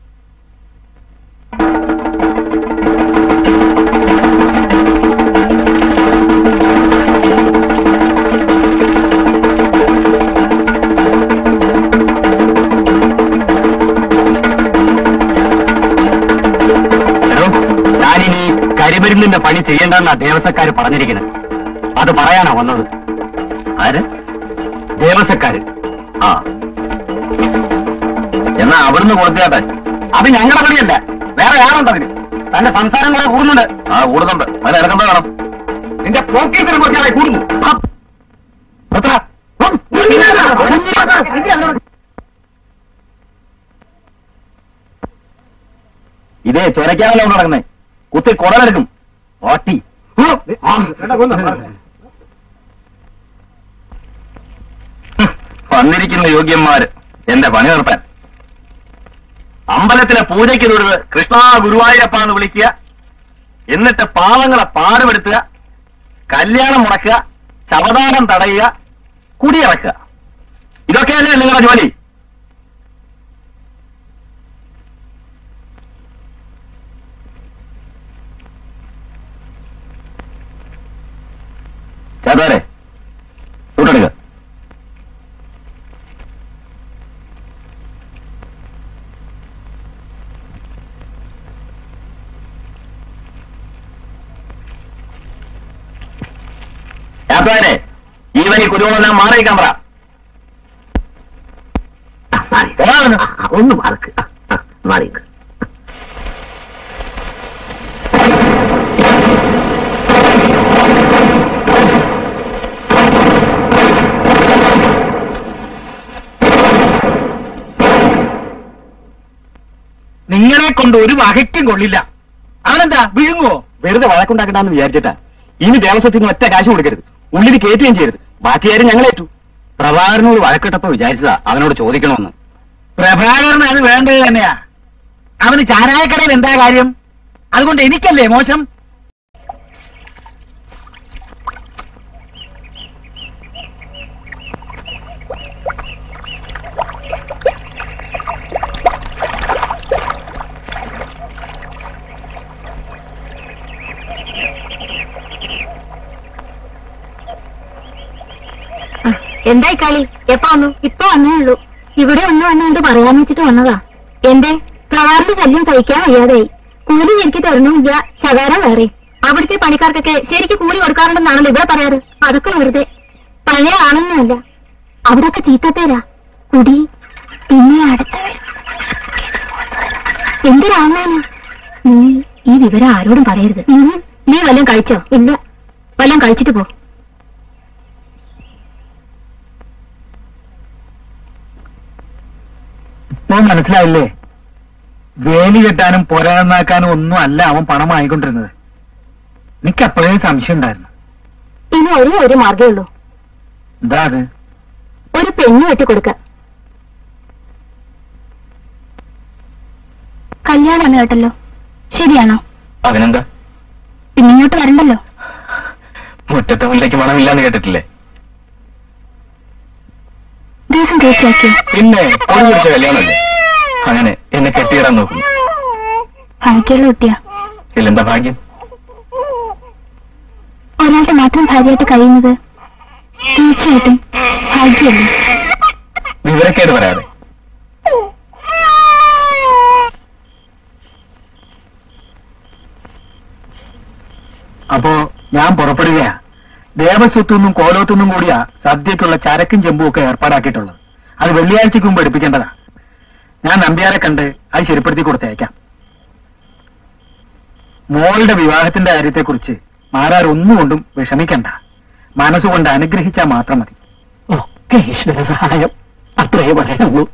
എടോ, ഞാനിനി കരിമരുന്നിന്റെ പണി ചെയ്യേണ്ടെന്നാ ദേവസ്വക്കാര് പറഞ്ഞിരിക്കുന്നത് അത് പറയാനാ വന്നത് ആര് ദേവസ്വക്കാര് ആ എന്നാ അവിടുന്ന് കൊടുത്തേട്ടെ അത് ഞങ്ങളുടെ പണിയല്ല വേറെ ആളുണ്ട് അതിന് തന്റെ സംസാരം കൂടെ കൂടുന്നുണ്ട് ആ കൂടുന്നുണ്ട് അതിന് ഇറങ്ങുമ്പോ വേണം നിന്റെ പോക്കറ്റിന് കുറച്ചായി കൂടുന്നു ആ. എത്ര? ഉം. ഇതേ ചൊരക്കാനല്ലോ നടക്കുന്നേ കുത്തി കുടലെടുക്കും ഓട്ടി വന്നിരിക്കുന്ന യോഗ്യന്മാര് എന്റെ പണി നിർത്താൻ അമ്പലത്തിലെ പൂജയ്ക്ക് തൊഴുത് കൃഷ്ണ ഗുരുവായൂരപ്പ എന്ന് വിളിക്കുക എന്നിട്ട് പാവങ്ങളെ പാടുപെടുത്തുക കല്യാണം മുടക്കുക ശവദാനം തടയുക കുടിയിറക്കുക ഇതൊക്കെയല്ലേ നിങ്ങളുടെ ജോലി ചേട്ടാരെ കൂട്ടെടുക്കുക ചേട്ടാരെ ഈ വരി കുരുവെല്ലാം മാറിയിക്കാൻ പറ ഒന്ന് മാർക്ക് മാറിക്ക് നിങ്ങളെ കൊണ്ട് ഒരു വകയ്ക്കും കൊള്ളില്ല അവനെന്താ വിഴുങ്ങുവോ വെറുതെ വഴക്കുണ്ടാക്കണ്ടെന്ന് വിചാരിച്ചിട്ടാ ഇനി ദേവസ്വത്തിൽ നിന്ന് ഒറ്റ കാശ് കൊടുക്കരുത് ഉള്ളിൽ കയറ്റുകയും ചെയ്യരുത് ബാക്കി കാര്യം ഞങ്ങളേറ്റു പ്രഭാകരനോട് വഴക്കിട്ടപ്പോ വിചാരിച്ചതാ അവനോട് ചോദിക്കണമെന്ന് പ്രഭാകരന് അത് വേണ്ടത് തന്നെയാ അവന് ചാരായക്കടയിൽ എന്താ കാര്യം അതുകൊണ്ട് എനിക്കല്ലേ മോശം എന്തായി കളി എപ്പോ വന്നു ഇപ്പൊ വന്നേ ഉള്ളൂ ഇവിടെ ഒന്ന് വന്നുകൊണ്ട് പറയാൻ വെച്ചിട്ട് വന്നതാ എന്റെ പ്രവാറിന്റെ ശല്യം സഹിക്കാൻ വയ്യാതായി കൂലി ശരിക്ക് തരണമില്ല ശകാരം വേറെ അവിടുത്തെ പണിക്കാർക്കൊക്കെ ശരിക്ക് കൂലി കൊടുക്കാറുണ്ടെന്നാണല്ലോ ഇവിടെ പറയാറ് അതൊക്കെ വെറുതെ പഴയ ആണെന്നല്ല അവിടൊക്കെ ചീത്തപ്പേരാ കുടി പിന്നെ അടുത്തവർ എന്തിനാണെന്നാണ് നീ ഈ വിവരം ആരോടും പറയരുത് നീ വല്ലതും കഴിച്ചോ ഇല്ല വല്ലതും കഴിച്ചിട്ട് പോ ഇപ്പൊ മനസ്സിലായില്ലേ വേലി കെട്ടാനും പുര നന്നാക്കാനും ഒന്നും അല്ല അവൻ പണം വാങ്ങിക്കൊണ്ടിരുന്നത് എനിക്ക് അപ്പോഴേ സംശയം ഉണ്ടായിരുന്നു അതിന് ഒരേ ഒരു മാർഗേ ഉള്ളൂ എന്താ അത് ഒരു പെണ്ണ് കെട്ടി കൊടുക്ക കല്യാണം കേട്ടല്ലോ ശരിയാണോ അതിനെന്താ പിന്നെ ഇങ്ങോട്ട് വരണ്ടല്ലോ മുറ്റത്തെ മുല്ലയ്ക്ക് മണമില്ലാന്ന് കേട്ടിട്ടില്ലേ ദിവസം തീർച്ചയാക്കിയോ പിന്നെ പൊടി പിടിച്ച കല്യാണമല്ലേ അങ്ങനെ എന്നെ കെട്ടിയിടാൻ നോക്കുന്നു ഭാഗ്യമുള്ള കുട്ടിയാ ഇതിലെന്താ ഭാഗ്യം ഒരാളുടെ മാത്രം ഭാര്യയായിട്ട് കഴിയുന്നത് തീർച്ചയായിട്ടും ഭാഗ്യമല്ലേ വിവരക്കേട് പറയാതെ അപ്പോ ഞാൻ പുറപ്പെടുകയാ ദേവസ്വത്തുനിന്നും കോലോത്തുനിന്നും കൂടിയാ സദ്യക്കുള്ള ചരക്കും ചെമ്പും ഒക്കെ ഏർപ്പാടാക്കിയിട്ടുള്ളത് അത് വെള്ളിയാഴ്ചക്ക് മുമ്പ് എടുപ്പിക്കേണ്ടതാ ഞാൻ നമ്പ്യാരെ കണ്ട് അത് ശരിപ്പെടുത്തി കൊടുത്തയക്കാം മോളുടെ വിവാഹത്തിന്റെ കാര്യത്തെക്കുറിച്ച് മാരാർ ഒന്നുകൊണ്ടും വിഷമിക്കണ്ട മനസ്സുകൊണ്ട് അനുഗ്രഹിച്ചാൽ മാത്രം മതി ഒക്കെ ഈശ്വര സഹായം അത്രയേ പറയാനുള്ളൂ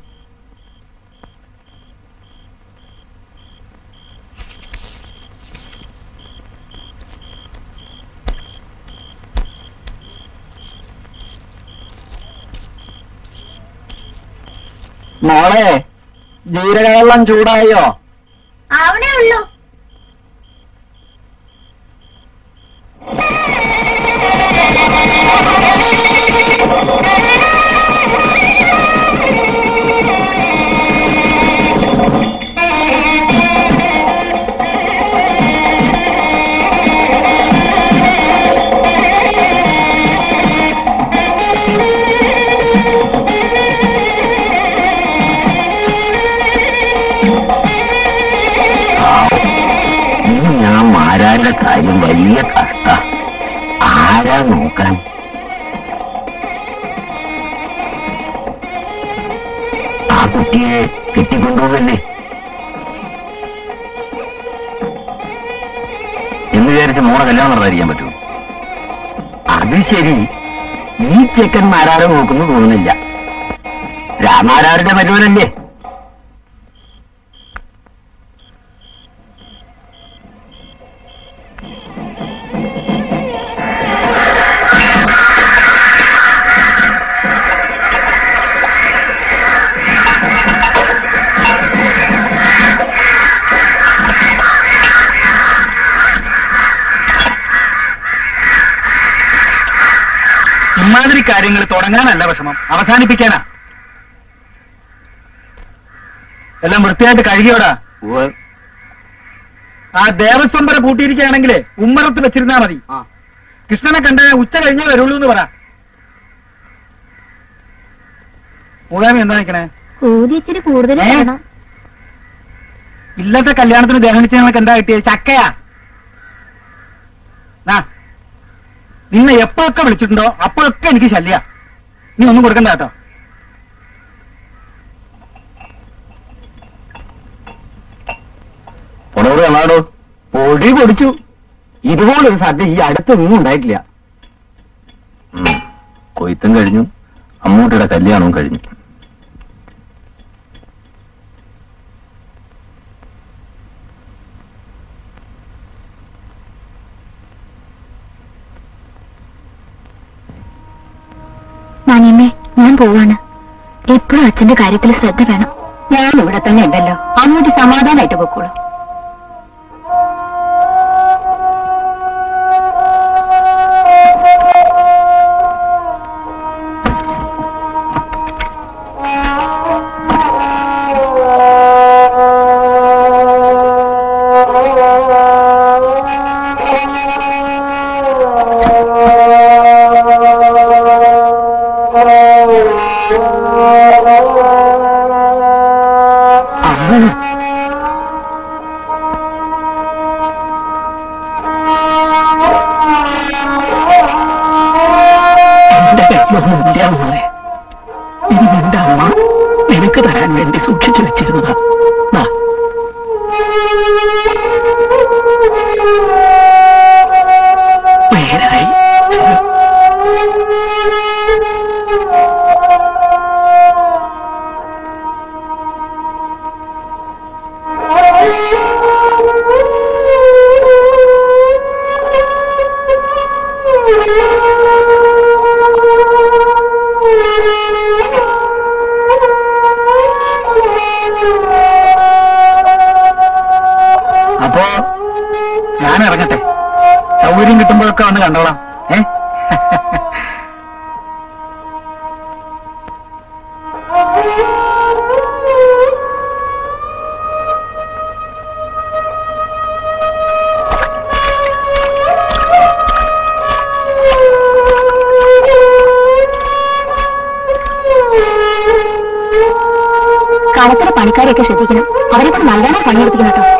മോളെ ജീരകവെള്ളം ചൂടായോ അവിടെ ഉള്ളൂ ഇനി ഞാൻ മാരാന്റെ കാര്യം വലിയ കഷ്ട ആരാ നോക്കാൻ ആ കുട്ടിയെ കെട്ടിക്കൊണ്ടുപോകല്ലേ എന്ന് വിചാരിച്ച് മോളെ കല്യാണം നടത്താതിരിക്കാൻ പറ്റുമോ അത് ശരി ഈ ചെക്കന്മാരാരെ നോക്കുന്നു തോന്നുന്നില്ല രാമാരാരുടെ പരിപാലല്ലേ ഇമാതിരി കാര്യങ്ങൾ തുടങ്ങാനല്ല വിഷമം അവസാനിപ്പിക്കാനാ എല്ലാം വൃത്തിയായിട്ട് കഴുകിയോടാ ആ ദേവസ്വം വരെ പൂട്ടിയിരിക്കുകയാണെങ്കിലേ ഉമ്മറത്ത് വെച്ചിരുന്നാ മതി കൃഷ്ണനെ കണ്ട ഉച്ച കഴിഞ്ഞേ വരുള്ളൂ എന്ന് പറ മൂതാമി എന്താ നിക്കണേ കൂലി ഇച്ചിരി കൂടുതൽ ഏ? വേണം ഇല്ലത്തെ കല്യാണത്തിന് ദേഹണിച്ച് ഞങ്ങൾക്ക് എന്താ കിട്ടിയത് ചക്കയാ നാ, നിന്നെ എപ്പോഴൊക്കെ വിളിച്ചിട്ടുണ്ടോ അപ്പോഴൊക്കെ എനിക്ക് ശല്യ നീ ഒന്നും കൊടുക്കണ്ട കേട്ടോ പൊടോട് കാണാടോ പൊടി പൊടിച്ചു ഇതുപോലൊരു സദ്യ ഈ അടുത്തൊന്നും ഉണ്ടായിട്ടില്ല കൊയ്ത്തും കഴിഞ്ഞു അമ്മൂട്ടിയുടെ കല്യാണവും കഴിഞ്ഞു മാനിയമ്മേ ഞാൻ പോവാണ് എപ്പോഴും അച്ഛന്റെ കാര്യത്തിൽ ശ്രദ്ധ വേണം ഞാൻ ഇവിടെ തന്നെ ഉണ്ടല്ലോ അങ്ങോട്ട് സമാധാനമായിട്ട് പൊക്കോളൂ അമ്മ എന്റെ കയ്യിലൊന്നും ഇല്ല മോളെ ഇത് നിന്റെ അമ്മ നിനക്ക് തരാൻ വേണ്ടി സൂക്ഷിച്ചു വെച്ചിരുന്നതാ ദാ. നേരായി Thank you. കണ്ടോളാം ഏ കാലത്തിലെ പണിക്കാരെയൊക്കെ ശ്രദ്ധിക്കണം അവരെ കൂടെ നല്ലോണം പണിയെടുപ്പിക്കണം കേട്ടോ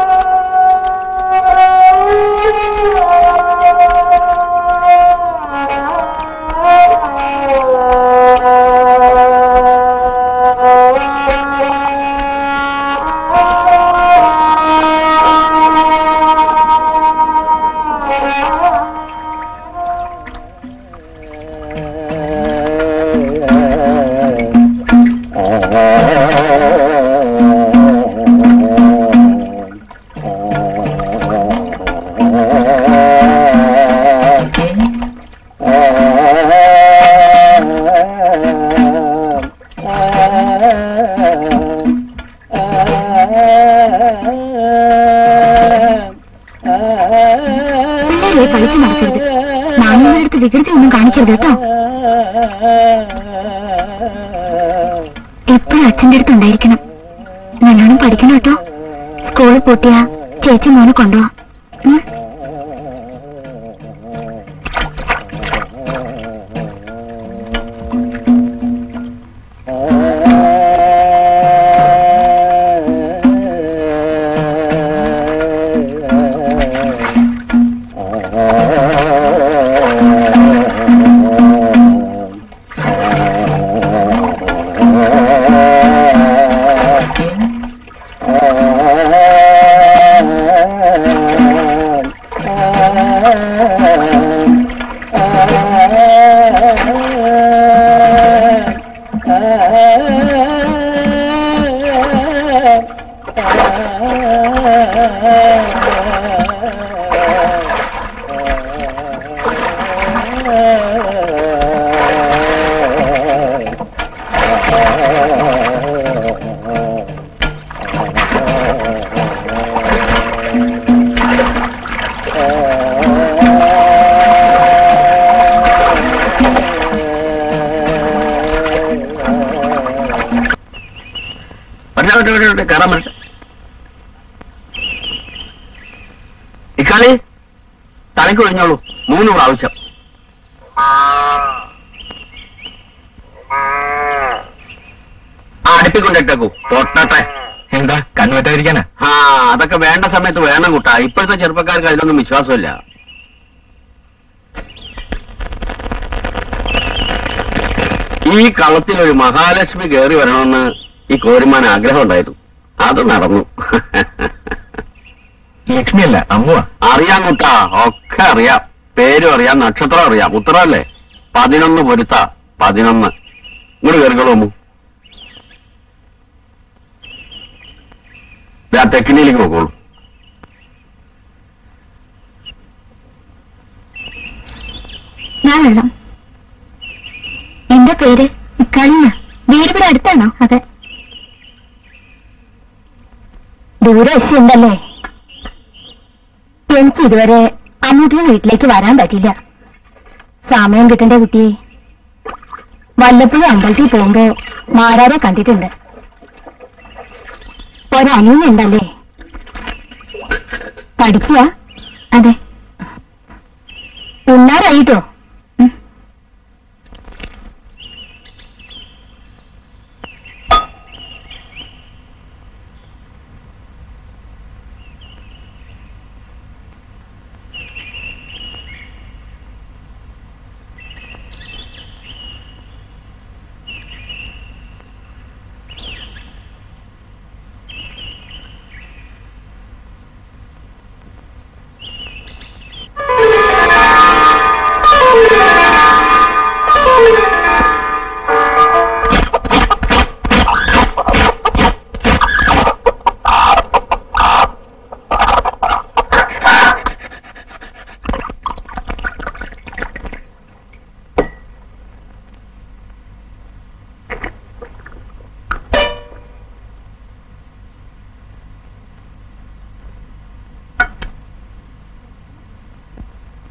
പിള്ളേരെ കളിച്ചു നടക്കരുത് മാമിയുടെ അടുത്ത് വികൃതി ഒന്നും കാണിക്കരുത് കേട്ടോ എപ്പോഴും അച്ഛന്റെ അടുത്ത് ഉണ്ടായിരിക്കണം നല്ലോണം പഠിക്കണം കേട്ടോ സ്കൂളിൽ പൂട്ടിയ ചേച്ചി മോനെ കൊണ്ടുപോവാ ഉം? കയറാൻ പറ്റ ഇക്കാളി തലയ്ക്ക് ഒഴിഞ്ഞോളൂ മൂന്ന് പ്രാവശ്യം ആ അടുപ്പിക്കൊണ്ടിട്ടേക്കൂ പൊട്ടട്ടെ എന്താ കണ്ണുപറ്റാതിരിക്കാനാ ആ അതൊക്കെ വേണ്ട സമയത്ത് വേണം കൂട്ടാ ഇപ്പോഴത്തെ ചെറുപ്പക്കാർക്ക് അതിലൊന്നും വിശ്വാസമില്ല ഈ കളത്തിൽ ഒരു മഹാലക്ഷ്മി കയറി വരണമെന്ന് ഈ കോരിമാൻ ആഗ്രഹം ഉണ്ടായിരുന്നു അത് നടന്നു ലക്ഷ്മിയല്ല അമ്മുവാ അറിയാം കുട്ടാ ഒക്കെ അറിയാം പേരും അറിയാം നക്ഷത്രം അറിയാം ഉത്തരവല്ലേ പതിനൊന്ന് പൊരുത്ത പതിനൊന്ന് ഇങ്ങോട്ട് കയറിക്കോളൂ അമ്മു ആ തെക്കിനിയിലേക്ക് നോക്കോളൂ ഞാൻ വേണം എന്റെ പേര് ഇക്കാളിന വീട് ഇവിടെ അടുത്താണോ അതെ ദൂരവശി ഉണ്ടല്ലേ എനിക്ക് ഇതുവരെ അമ്മൂട്ടിയുടെ വീട്ടിലേക്ക് വരാൻ പറ്റില്ല സമയം കിട്ടണ്ടേ കുട്ടിയെ വല്ലപ്പോഴും അമ്പലത്തിൽ പോകുമ്പോ മാരാരെ കണ്ടിട്ടുണ്ട് ഒരനിയനുണ്ടല്ലേ പഠിക്കുക അതെ ഉണ്ണാറായിട്ടോ ഉം.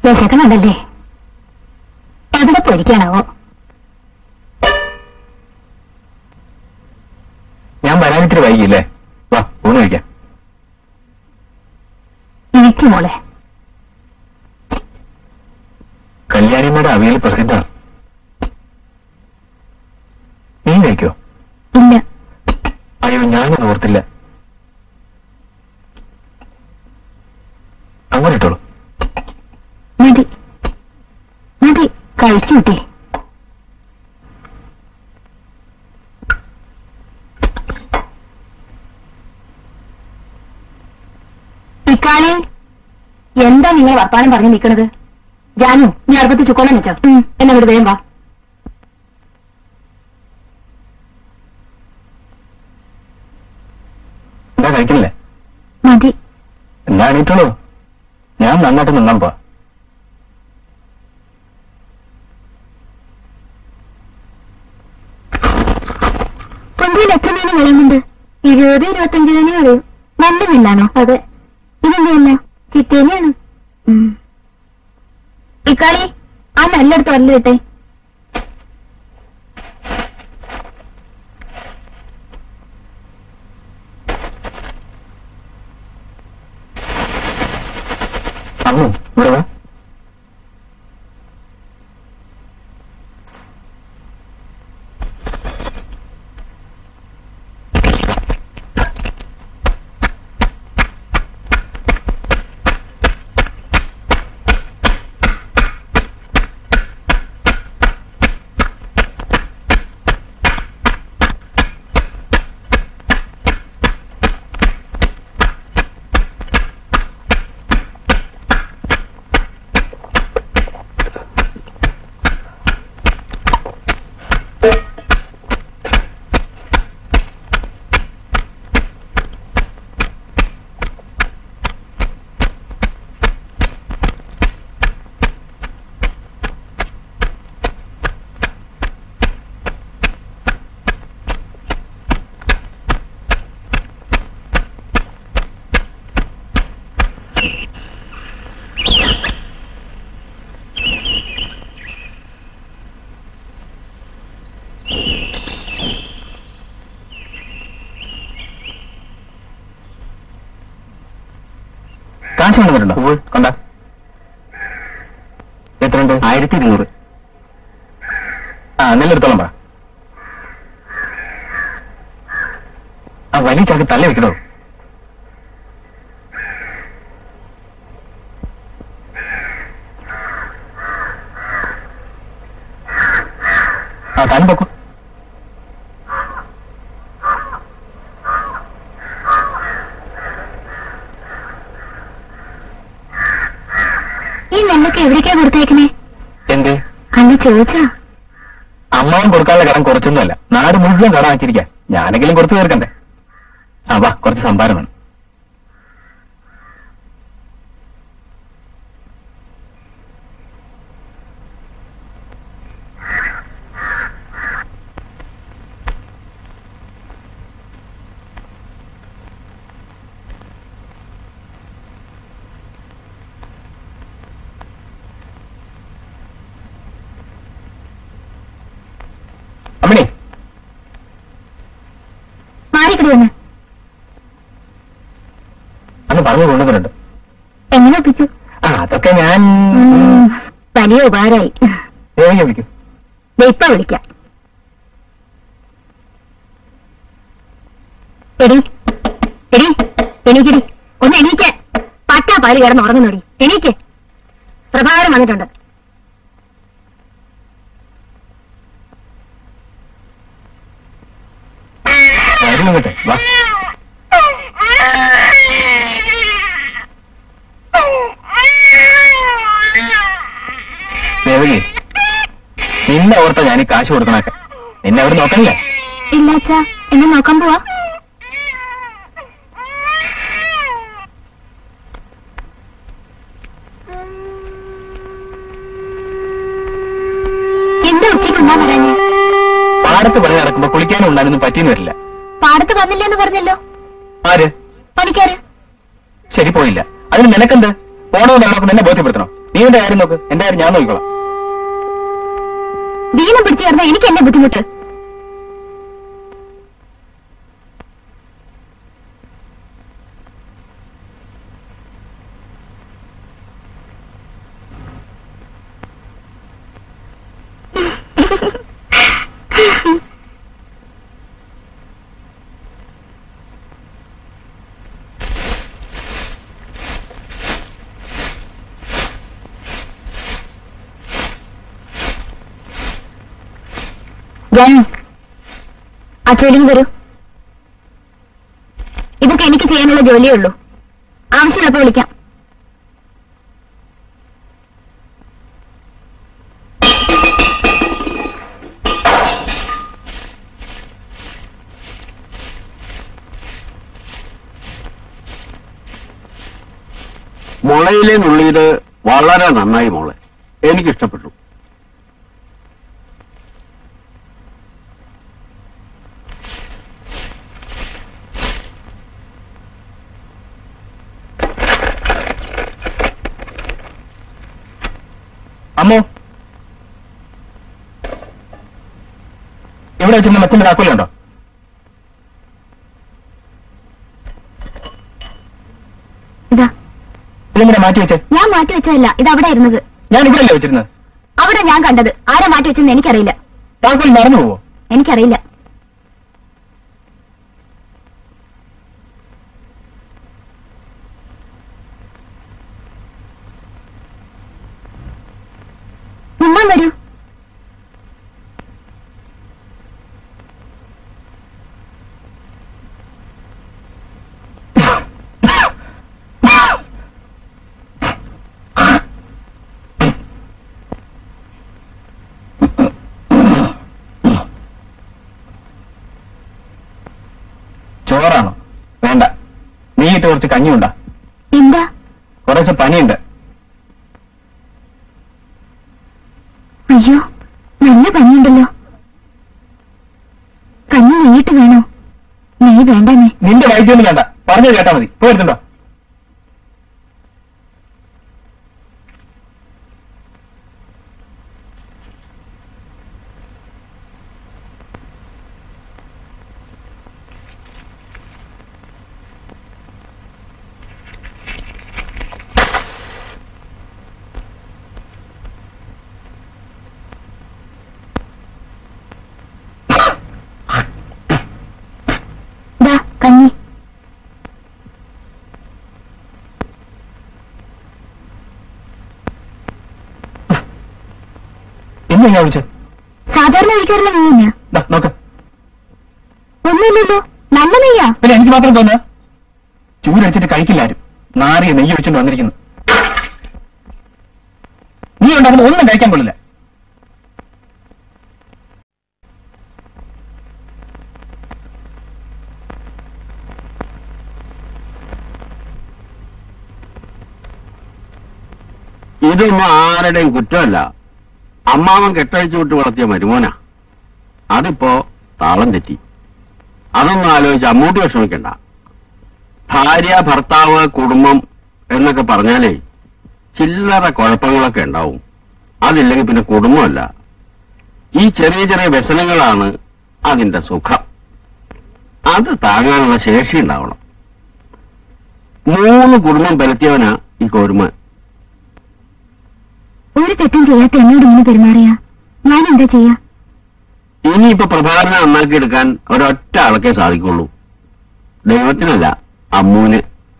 വിശക്കണമല്ലേ എവിടെ പൊരിക്കാനാവോ ഞാൻ വരാനിത്തിരി വൈകില്ലേ വാ ഊണ് കഴിക്കാം ഇരിക്കും മോളെ കല്യാണിമ്മയുടെ അവിയൽ പ്രസിദ്ധമാണ് നീ കഴിക്കോ ഇല്ല അയ്യോ ഞാനത് ഓർത്തില്ല അങ്ങനെ ഇട്ടോളൂ മതി മതി കഴിക്കൂട്ടെ ഇക്കാളെ എന്താ നിങ്ങൾ വർത്താനം പറഞ്ഞു നിൽക്കണത് ജാനു നീ അടുപ്പത്ത് ചുക്കോളം വെച്ചോ എന്നാ ഇവിടെ വേഗം വാ എന്താ കഴിക്കണില്ലേ മതി എന്താ എണീറ്റോളൂ ഞാൻ നന്നായിട്ട് നിന്നാൻ പോവാ കൊന്തിയിൽ എത്ര മീൻ വിളയുന്നുണ്ട് ഇരുപത് ഇരുപത്തഞ്ച് തന്നെ വിളയും നല്ല മീനാണോ അതെ ഇതെന്തല്ല ചിത്തേനെയാണ് ഇക്കാളി ആ നല്ലടുത്ത് വരല് കിട്ടെ അമ്മു ഇവിടെ വാ കാശ് കൊണ്ടുവരുന്നുണ്ടോ കൊണ്ട എത്രയുണ്ട് ആയിരത്തി ഇരുന്നൂറ് ആ നെല്ലെടുത്തോളം പറ ആ വലിയ ചാക്ക് തള്ളി വെക്കണോ ആ താൻ പൊക്കോ ഈ നെല്ലൊക്കെ എവിടേക്കാ കൊടുത്തേക്കണേ എന്തേ അന്ന് ചോദിച്ചാ അമ്മാവൻ കൊടുക്കാനുള്ള കടം കുറച്ചൊന്നുമല്ല നാട് മുഴുവൻ കടമാക്കിയിരിക്കാം ഞാനെങ്കിലും കൊടുത്തു തീർക്കണ്ടേ ആ വാ കുറച്ച് സംഭാരം വേണം അമ്മണി മാറിക്കിടി വന്ന് അന്ന് പറഞ്ഞു കൊണ്ടുവന്നിട്ടുണ്ട് എങ്ങനെ ഒപ്പിച്ചു ആ അതൊക്കെ ഞാൻ ഉം, വലിയ ഉപകാരമായി ദേവിയെ വിളിക്കും ദേ ഇപ്പൊ വിളിക്കാം എടി എടി എണീക്കടി ഒന്ന് എണീക്ക് പട്ടാ പാല് കിടന്ന് ഉറങ്ങുന്നോടി എണീക്ക് പ്രഭാകരൻ വന്നിട്ടുണ്ട് വരുന്നു കേട്ടെ വാ ദേവകി നിന്നെ ഓർത്ത ഞാൻ ഈ കാശ് കൊടുക്കണൊക്കെ നിന്നെ അവർ നോക്കണില്ലേ ഇല്ല അച്ഛാ എന്നെ നോക്കാൻ പോവാ എന്താ ഉച്ചയ്ക്ക് ഉണ്ണാൻ പറയാഞ്ഞേ പാടത്ത് പണി നടക്കുമ്പോ കുളിക്കാനും ഉണ്ടായിരുന്നു പറ്റിയെന്ന് വരില്ല പാടത്ത് വന്നില്ലെന്ന് പറഞ്ഞല്ലോ ആര് പണിക്കാര് ശരി പോയില്ല അതിന് നിനക്കെന്ത് പോണമെന്ന് അവിടെ നിന്നെ ബോധ്യപ്പെടുത്തണം നീ എന്റെ കാര്യം നോക്ക് എന്റെ കാര്യം ഞാൻ നോക്കിക്കോളാം ദീനം പിടിച്ചു കിടന്ന എനിക്കല്ലേ ബുദ്ധിമുട്ട് ജാനി ആ ജോലിക്ക് വരൂ ഇതൊക്കെ എനിക്ക് ചെയ്യാനുള്ള ജോലിയേ ഉള്ളൂ ആവശ്യമുള്ളപ്പോ വിളിക്കാം മുളയിലെ നുള്ളിയത് വളരെ നന്നായി മോളെ എനിക്കിഷ്ടപ്പെട്ടു അമ്മോ ഇവിടെ വെച്ചിരുന്ന മറ്റൊരു താക്കോലുണ്ടോ ഇതാ ഇതെങ്ങനെ മാറ്റി വെച്ചേ ഞാൻ മാറ്റി വെച്ചതല്ല ഇത് അവിടെ ഇരുന്നത് ഞാൻ ഇവിടെ അല്ലേ വെച്ചിരുന്നത് അവിടെ ഞാൻ കണ്ടത് ആരാ മാറ്റി വെച്ചെന്ന് എനിക്കറിയില്ല താക്കോൽ മറന്നു പോവോ എനിക്കറിയില്ല ഉമ്മ വരൂ ചോറാണോ വേണ്ട നീ ഇട്ട് കുറച്ച് കഞ്ഞിയുണ്ടാ എന്താ കുറച്ച് പനിയുണ്ട് അയ്യോ നല്ല പനിയുണ്ടല്ലോ കഞ്ഞി നെയ്യിട്ട് വേണോ നെയ്യ് വേണ്ടെന്നേ നിന്റെ വൈദ്യൊന്നും വേണ്ട പറഞ്ഞു കേട്ടാ മതി പോയിരുന്നുണ്ടോ ദാ കഞ്ഞി ഇന്ന് ഞാൻ വിളിച്ചത് സാധാരണ കഴിക്കാറുള്ള നെയ്യ് തന്നെയാ ദാ, നോക്ക് ഒന്നുമില്ലല്ലോ നല്ല നെയ്യാ പിന്നെ എനിക്ക് മാത്രം തോന്നുക ചൂരടിച്ചിട്ട് കഴിക്കില്ല ആരും നാറിയ നെയ്യ് ഒഴിച്ചുകൊണ്ട് വന്നിരിക്കുന്നു നീ ഉണ്ടാക്കുന്ന ഒന്നും കഴിക്കാൻ കൊള്ളില്ല ഇതൊന്നും ആരുടെയും കുറ്റമല്ല അമ്മാവൻ കെട്ടഴിച്ചു വിട്ട് വളർത്തിയ മരുമോനാ അതിപ്പോ താളം തെറ്റി അതൊന്നും ആലോചിച്ച് അമ്മൂട്ടി വിഷമിക്കണ്ട ഭാര്യ ഭർത്താവ് കുടുംബം എന്നൊക്കെ പറഞ്ഞാലേ ചില്ലറ കുഴപ്പങ്ങളൊക്കെ ഉണ്ടാവും അതില്ലെങ്കിൽ പിന്നെ കുടുംബമല്ല ഈ ചെറിയ ചെറിയ വ്യസനങ്ങളാണ് അതിന്റെ സുഖം അത് താങ്ങാനുള്ള ശേഷി ഉണ്ടാവണം മൂന്ന് കുടുംബം പരത്തിയവനാ ഈ കോരുമാൻ ഒരു തെറ്റും ചെയ്യാത്ത എന്നോട് ഇങ്ങനെ പെരുമാറിയാ ഞാൻ എന്താ ചെയ്യാ ഇനിയിപ്പോ പ്രഭാകരനെ നന്നാക്കി എടുക്കാൻ ഒരൊറ്റ ആൾക്കേ സാധിക്കുള്ളൂ ദൈവത്തിനല്ല അമ്മൂന്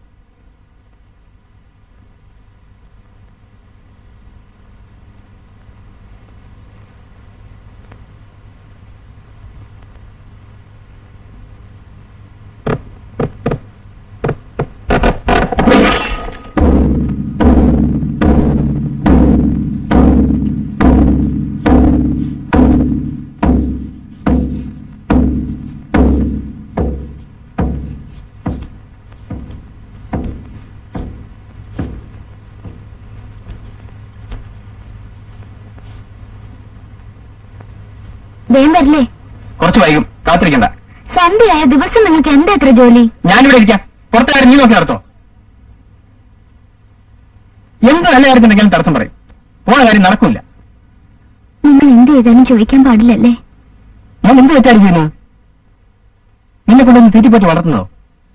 വേം വരില്ലേ കുറച്ച് വൈകും കാത്തിരിക്കണ്ട സന്ധ്യയായ ദിവസം നിങ്ങൾക്ക് എന്താ ഇത്ര ജോലി ഞാനിവിടെ ഇരിക്കാം പുറത്തെ കാര്യം നീ നോക്കി നടത്തോ എന്ത് നല്ല കാര്യത്തിനെങ്കിലും തടസ്സം പറയും പോണ കാര്യം നടക്കില്ല നിങ്ങൾ എന്ത് ചെയ്താലും ചോദിക്കാൻ പാടില്ലല്ലേ ഞാൻ എന്ത് വെച്ചാലും ചെയ്യുന്നു നിന്നെ കൊണ്ടൊന്ന് തീറ്റിപ്പറ്റി വളർത്തുന്നോ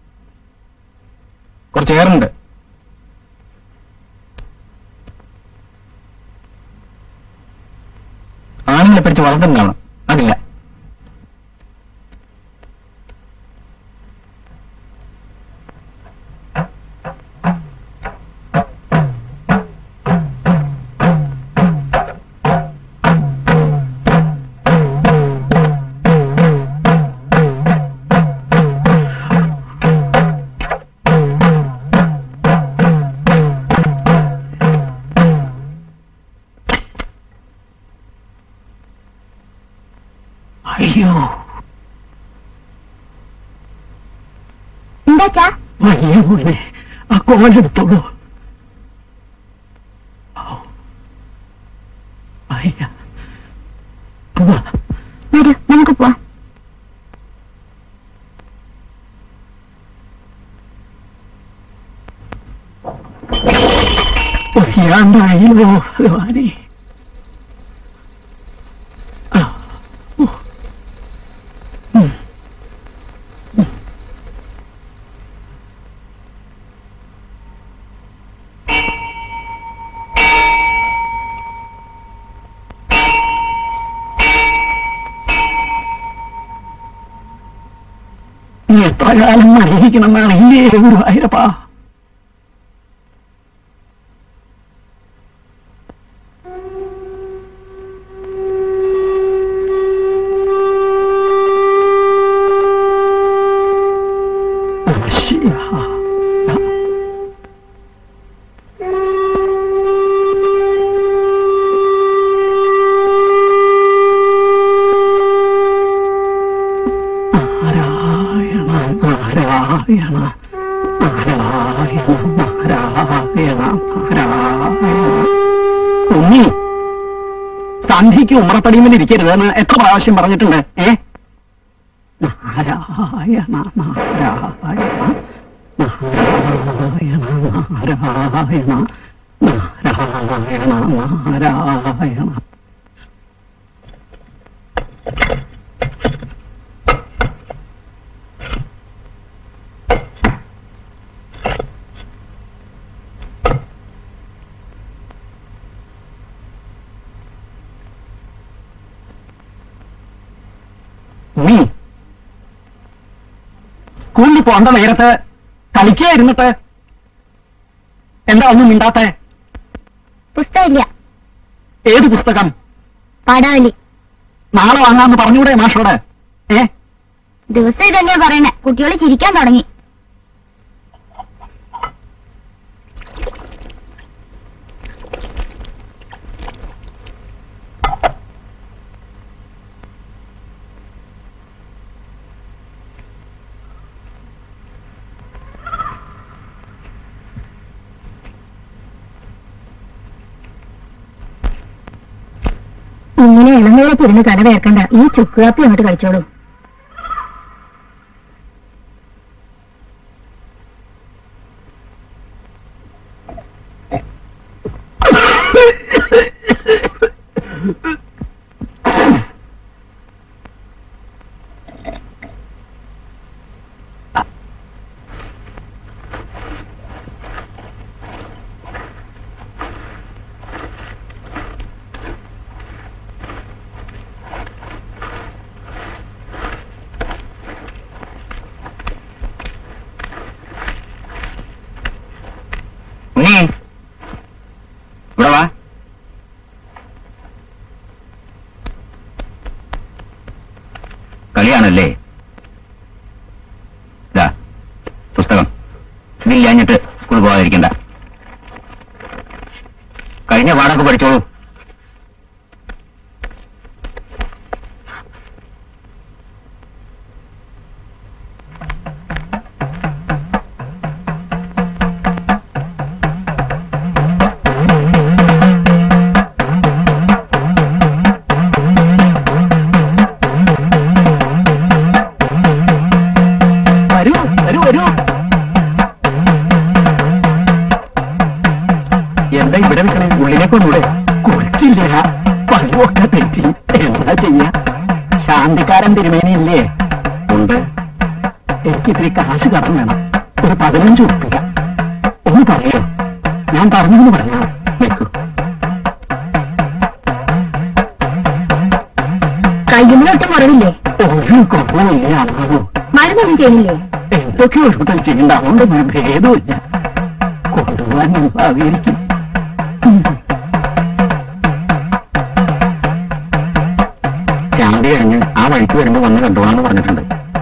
കുറച്ച് ഏറുണ്ട് ആണുങ്ങളെ പിടിച്ച് വളർത്തുന്നതാണ് അതില്ല അയ്യോ എന്താച്ചാ വലിയ മോനെ ആ കോലെടുത്തോളൂ ഔ. അയ്യ വാ. വരൂ നമുക്ക് പോവാം ഒയ്യാണ്ടായല്ലോ ഭഗവാനെ ആ. ഓ. ഉം. നീ എത്ര കാലം അറിയിക്കണമെന്നാണ് ഇല്ലേ ഗുരുവായൂരപ്പാ ശിവ. നാരായണ നാരായണ നാരായണ നാരായണ നാരായണ ഉണ്ണി സന്ധ്യയ്ക്ക് ഉമ്മറപ്പടിയുമ്പോൾ ഇരിക്കരുതെന്ന് എത്ര പ്രാവശ്യം പറഞ്ഞിട്ടുണ്ട് ഏ നാരായണ നാരായണ നാരായണ നാരായണ നാരായണ നാരായണ നീ സ്കൂളിൽ പോണ്ട നേരത്ത് കളിക്കുക ഇരുന്നിട്ട് എന്താ ഒന്നും മിണ്ടാത്തെ പുസ്തകമില്ല ഏത് പുസ്തകം പാടാവലി നാളെ വാങ്ങാന്ന് പറഞ്ഞൂടെ മാഷോട് ഏ ദിവസം ഇതന്നെയാ പറയണേ കുട്ടികൾ ചിരിക്കാൻ തുടങ്ങി ഇങ്ങനെ ഇളനീളത്തിരുന്ന് കട വേർക്കണ്ട ഈ ചുക്കുകാപ്പി അങ്ങോട്ട് കഴിച്ചോളൂ ഉണ്ണി ഇവിടെ വാ കളിയാണല്ലേ ഇതാ പുസ്തകം ഇതില്ലാഞ്ഞിട്ട് സ്കൂളിൽ പോകാതിരിക്കണ്ട കഴിഞ്ഞ പാടൊക്കെ പഠിച്ചോളൂ വരൂ വരൂ വരൂ എന്താ ചെയ്യാ ശാന്തിക്കാരൻ തിരുമേനിയില്ലേ ഉണ്ട് എനിക്ക് ഇത്തിരി കാശ് കടം വേണം ഒരു പതിനഞ്ച് ഉറുപ്പിക ഒന്ന് പറയോ ഞാൻ പറഞ്ഞെന്ന് പറഞ്ഞോ നിൽക്കൂ കയ്യുമ്മിലൊട്ടും കുറവില്ലേ ഒരു കുറവില്ലേ അല്ലാതോ മരുന്നൊന്നും ചെയ്യുന്നില്ലേ എന്തൊക്കെ ഒരുത്തം ചെയ്യണ്ട അതുകൊണ്ടൊന്നും ഒരു ഭേദമില്ല കൊണ്ടുപോകാൻ ഭാവിയായിരിക്കും ശാന്തി കഴിഞ്ഞ് ആ വഴിക്ക് വരുമ്പോ വന്ന് കണ്ടോളാന്ന് പറഞ്ഞിട്ടുണ്ട്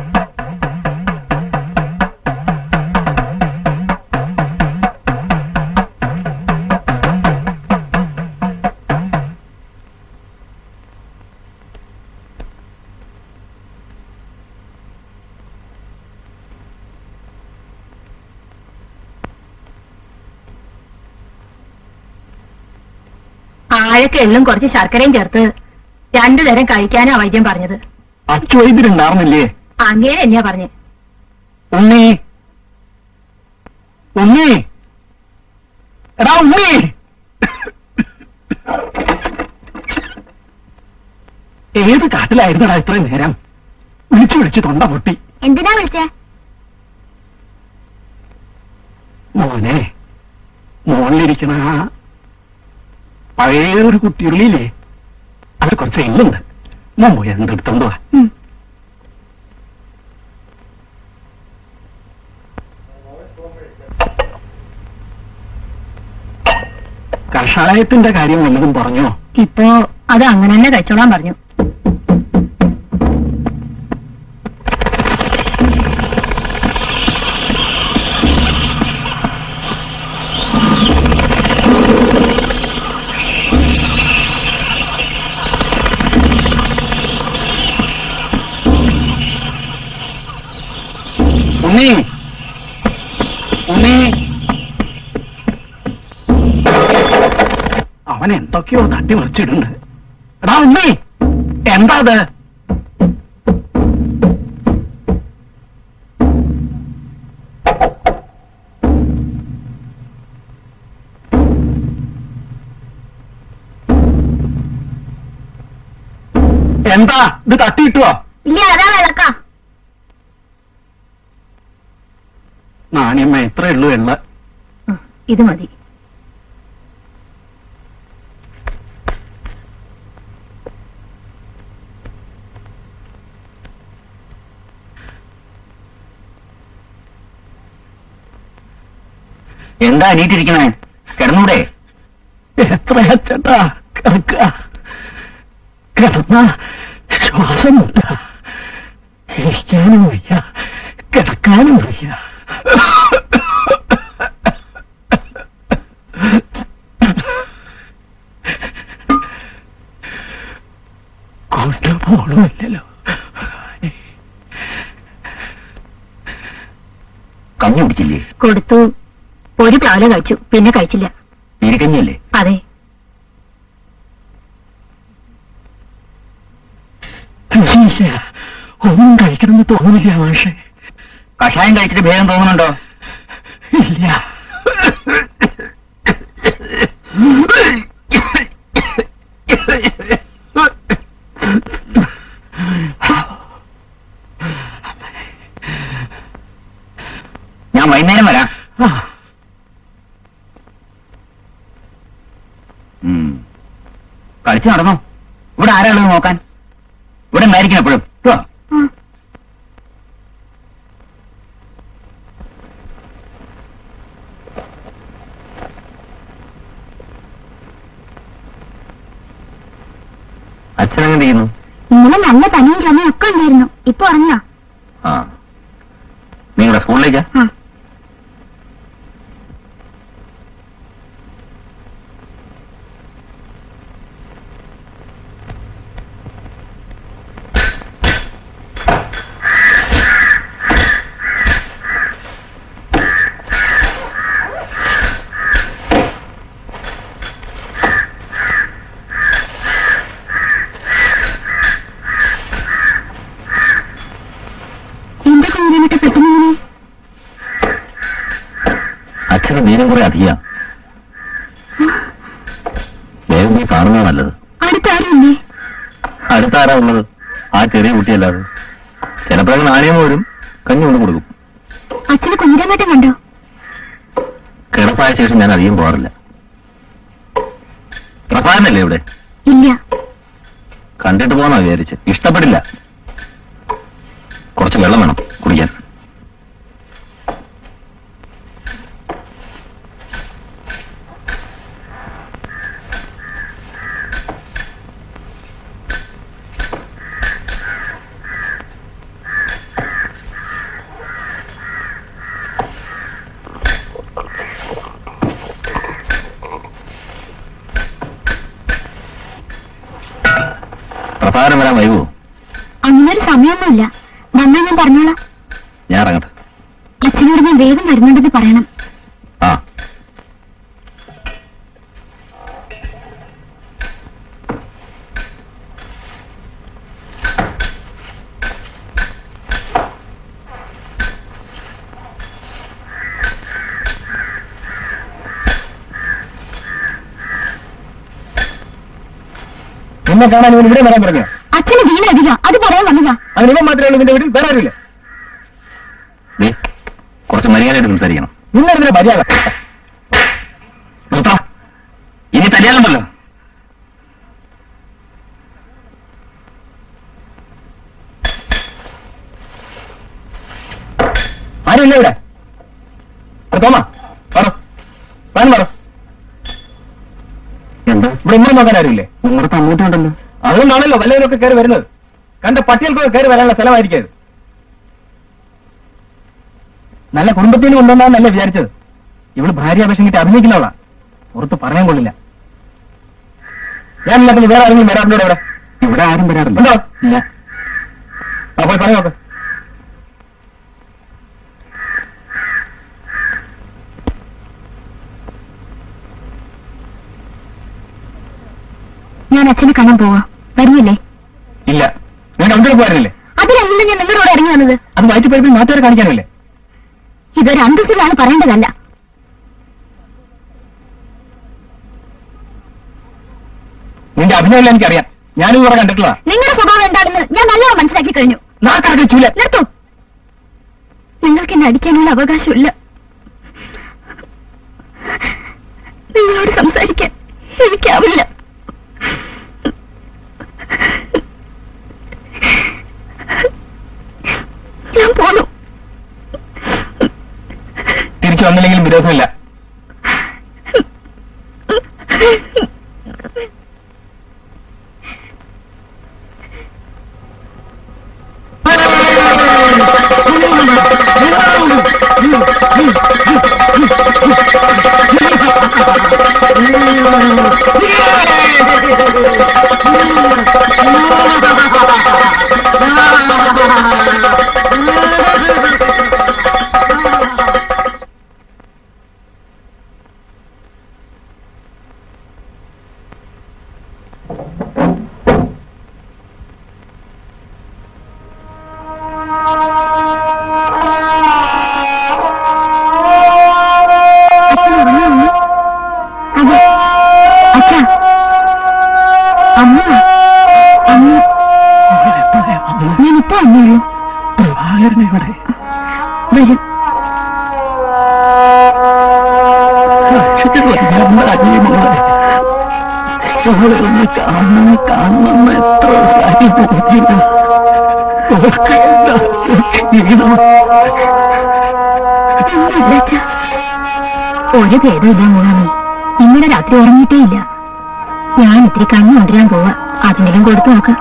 ആഴക്ക് എള്ളും കുറച്ച് ശർക്കരയും ചേർത്ത് രണ്ടു നേരം കഴിക്കാനാ വൈദ്യം പറഞ്ഞത് അച്ചുവൈദ്യരുണ്ടാർന്നില്ലേ അങ്ങേരെ തന്നെയാ പറഞ്ഞ് ഉണ്ണി ഉണ്ണി എടാ ഉണ്ണി ഏത് കാട്ടിലായിരുന്നടാ ഇത്രയും നേരം വിളിച്ചു വിളിച്ച് തൊണ്ട പൊട്ടി എന്തിനാ വിളിച്ചേ മോനെ മോളിലിരിക്കണ ആ പഴയ ഒരു കുട്ടിയുള്ളില്ലേ അത് കുറച്ച് എല്ലുണ്ട് മോൻ പോയി എന്തെടുത്തോണ്ട് വാ ഉം. കഷായത്തിന്റെ കാര്യം വല്ലതും പറഞ്ഞോ ഇപ്പോ അത് അങ്ങനെ തന്നെ കഴിച്ചോളാൻ പറഞ്ഞു ഉണ്ണി ഉണ്ണി അവൻ എന്തൊക്കെയോ തട്ടി മറിച്ചിടുന്നുണ്ട് എടാ ഉണ്ണി എന്താ അത് എന്താ ഇത് തട്ടിയിട്ടുവോ ഇല്ല അതാ വിളക്കാ നാണിയമ്മ എത്ര ഉള്ളൂ എള്ള ഉം, ഇത് മതി എന്താ അനീറ്റിരിക്കണേ കിടന്നൂടെ എത്ര ചേട്ടാ കിടക്ക കിടന്ന ശ്വാസം മുട്ട ഇരിക്കാനും വയ്യ കിടക്കാനും വയ്യ കൊണ്ടുപോകണമില്ലല്ലോ കഞ്ഞി കുടിച്ചില്ലേ കൊടുത്തു ഒരു പ്ലാവില കഴിച്ചു പിന്നെ കഴിച്ചില്ല ഇരിക്കഞ്ഞല്ലേ അതെ ഇല്ല ഒന്നും കഴിക്കണമെന്ന് തോന്നുന്നില്ല മാഷെ കഷായം കഴിച്ചിട്ട് ഭേദം തോന്നുന്നുണ്ടോ ഇല്ല ഞാൻ വൈകുന്നേരം വരാം ആ, ഉം. കളിച്ചു നടന്നോ ഇവിടെ ആരാളുള്ളത് നോക്കാൻ ഇവിടെ ഉണ്ടായിരിക്കണം എപ്പോഴും കേട്ടോ അച്ഛനെങ്ങനെ ചെയ്യുന്നു ഇന്നലെ നല്ല പനിയും ചുമയും ഒക്കെ ഉണ്ടായിരുന്നു ഇപ്പൊ ഉറങ്ങാ ആ നിങ്ങളുടെ സ്കൂളിലേക്കാ ആ എന്താ കുഞ്ഞിനൊക്കെ പെട്ടെന്ന് അച്ഛന് വീരം കുറെ അധികം വേഗം പോയി കാണുന്നതാ നല്ലത് അടുത്ത ആരുമില്ലേ അടുത്താരാ ഉള്ളത് ആ ചെറിയ കുട്ടിയല്ലാതെ ചിലപ്പോഴൊക്കെ നാണയം വരും കഞ്ഞി കൊണ്ട് കൊടുക്കും അച്ഛന് കുഞ്ഞിരമേട്ടം കണ്ടോ കിടപ്പായ ശേഷം ഞാൻ അധികം പോകാറില്ല പ്രഭാതനല്ലേ ഇവിടെ ഇല്ല കണ്ടിട്ട് പോകാന്നാ വിചാരിച്ച് ഇഷ്ടപ്പെടില്ല കുറച്ച് വെള്ളം വേണം കുടിക്കാൻ പ്രഭാതം വരാൻ വൈകുമോ അങ്ങനൊരു സമയമൊന്നുമില്ല വന്നാ ഞാൻ പറഞ്ഞോളാം ഞാൻ ഇറങ്ങട്ടെ അച്ഛനോട് ഞാൻ വേഗം വരുന്നുണ്ടെന്ന് പറയണം ആ നിന്നെ കാണാൻ ഇവൻ ഇവിടെ വരാൻ പറഞ്ഞു അച്ഛന് വീണ അധികം അത് പറയാൻ വന്നതാ അതിന് ഇവൻ മാത്രമേ ഉള്ളൂ നിന്റെ വീട്ടിൽ വേറെ ആരുമില്ല ദേ, കുറച്ച് മര്യാദയായിട്ട് സംസാരിക്കണം നിന്നെന്തിനാ മര്യാദ നിർത്താം ഇനി തല്ലിയാലുണ്ടല്ലോ ആരുമില്ല ഇവിടെ അത് തോമാ പറ താൻ പറ എന്താ ഇവിടെ ഇങ്ങനെ നോക്കാൻ ആരുമില്ലേ ഉമ്മറത്ത് അങ്ങോട്ടുണ്ടല്ലോ അതുകൊണ്ടാണല്ലോ വല്ലവരൊക്കെ കയറി വരുന്നത് കണ്ട പട്ടികൾക്കൊക്കെ കയറി വരാനുള്ള സ്ഥലമായിരിക്കും ഇത്. നല്ല കുടുംബത്തിൽ നിന്ന് കൊണ്ടുവന്നാന്നല്ലേ വിചാരിച്ചത് ഇവള് ഭാര്യാപേക്ഷം കിട്ടി അഭിനയിക്കുന്നവളാ പുറത്ത് പറയാൻ കൊള്ളില്ല ഞാനില്ലാത്ത വേറെ ആരെങ്കിലും വരാറുണ്ടോ ഇവിടെ ഇവിടെ ആരും വരാറില്ല ഉണ്ടോ ഇല്ല ആ പോയി പറയാം നോക്ക് ഞാൻ അച്ഛനെ കാണാൻ പോവാ വരുന്നില്ലേ ഇല്ല ഞാൻ അവിടെ പോയിരുന്നില്ലേ അതിലല്ല ഞാൻ നിങ്ങളോട് ഇറങ്ങി വന്നത് അത് വയറ്റ് പഴുപ്പിൽ നാട്ടുകാരെ കാണിക്കാനല്ലേ ഇതൊരു അന്തസ്സിലാണ് പറയേണ്ടതല്ല നിന്റെ അഭിനയം എനിക്കറിയാം ഞാനും ഇവിടെ കണ്ടിട്ടുള്ള നിങ്ങളുടെ സ്വഭാവം എന്താണെന്ന് ഞാൻ നല്ലോണം മനസ്സിലാക്കി കഴിഞ്ഞു നാക്കടക്ക് ചൂല നിർത്തൂ നിങ്ങൾക്ക് എന്നെ അടിക്കാനുള്ള അവകാശമില്ല നിങ്ങളോട് സംസാരിക്കാൻ എനിക്കാവില്ല ഞാൻ പോണു തിരിച്ചു വന്നില്ലെങ്കിലും വിരോധമില്ല അതെ അച്ഛാ അമ്മ അമ്മ ഞാനിപ്പോ അമ്മയുള്ളൂ പ്രഭാകരൻ ഇവിടെ വരും അവളെ ഒന്ന് കാണണം കാണണം എത്ര സാരി നോക്കിയത് ഓർക്കേണ്ട ക്ഷീണം ഒന്നുമില്ല അച്ഛാ ഒരു ഭേദമില്ല മൂന്നാമേ ഇന്നലെ രാത്രി ഉറങ്ങിയിട്ടേ ഇല്ല ഞാൻ ഇത്തിരി കണ്ണു കൊണ്ടുവരാൻ പോവാ അതിനെല്ലാം കൊടുത്തു നോക്കാം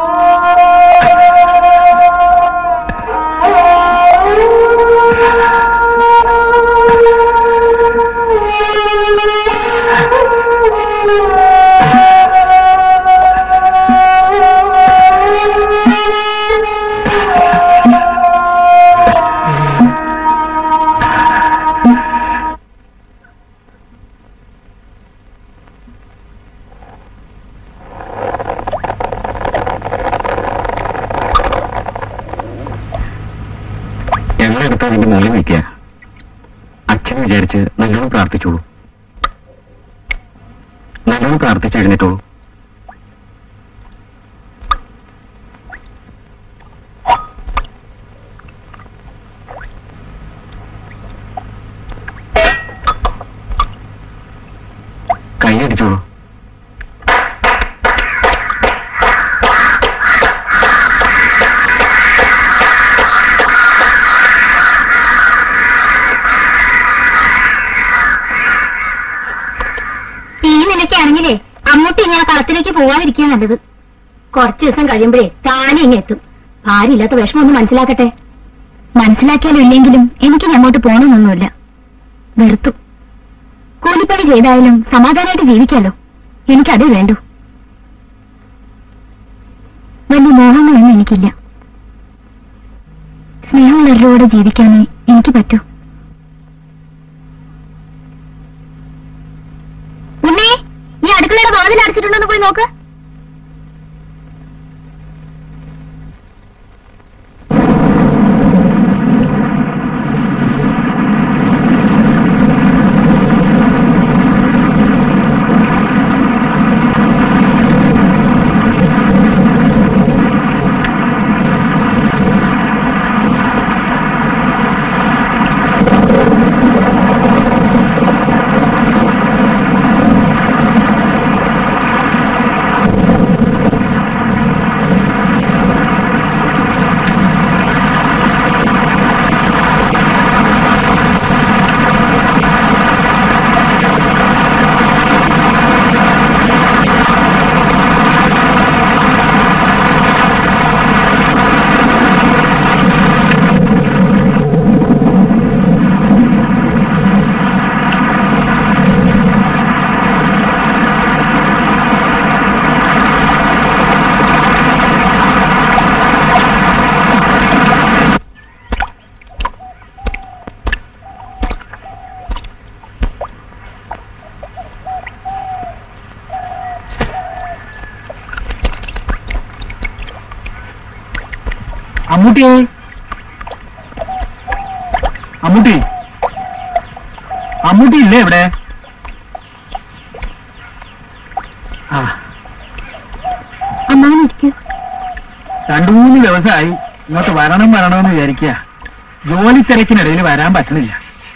ഞങ്ങളുടെ അടുത്ത് അതിന്റെ മുകളിൽ നിൽക്കുക അച്ഛൻ വിചാരിച്ച് നല്ലോണം പ്രാർത്ഥിച്ചോളൂ നല്ലോണം പ്രാർത്ഥിച്ച് എഴുന്നേറ്റോളൂ ജീവിക്കാൻ നല്ലത് കുറച്ചു ദിവസം കഴിയുമ്പോഴേ താനെ ഇങ്ങ് എത്തും ഭാര്യ ഇല്ലാത്ത വിഷമം ഒന്ന് മനസ്സിലാക്കട്ടെ മനസ്സിലാക്കിയാലും ഇല്ലെങ്കിലും എനിക്ക് ഇനി അങ്ങോട്ട് പോകണമെന്നൊന്നുമില്ല വെറുത്തു കൂലിപ്പണി ചെയ്തായാലും സമാധാനമായിട്ട് ജീവിക്കാലോ എനിക്കതേ വേണ്ടു വലിയ മോഹങ്ങളൊന്നും എനിക്കില്ല സ്നേഹമുള്ളവരിലൂടെ ജീവിക്കാനേ എനിക്ക് പറ്റൂ ഉണ്ണേ നീ അടുക്കളയുടെ വാതിൽ അടച്ചിട്ടുണ്ടോന്ന് പോയി നോക്ക് അമ്മൂട്ടി അമ്മൂട്ടി അമ്മൂട്ടി ഇല്ലേ ഇവിടെ ആ അമ്മാവനിരിക്കൂ രണ്ടു മൂന്ന് ദിവസമായി ഇങ്ങോട്ട് വരണം വരണമെന്ന് വിചാരിക്കുക ജോലി തിരക്കിനിടയിൽ വരാൻ പറ്റണില്ല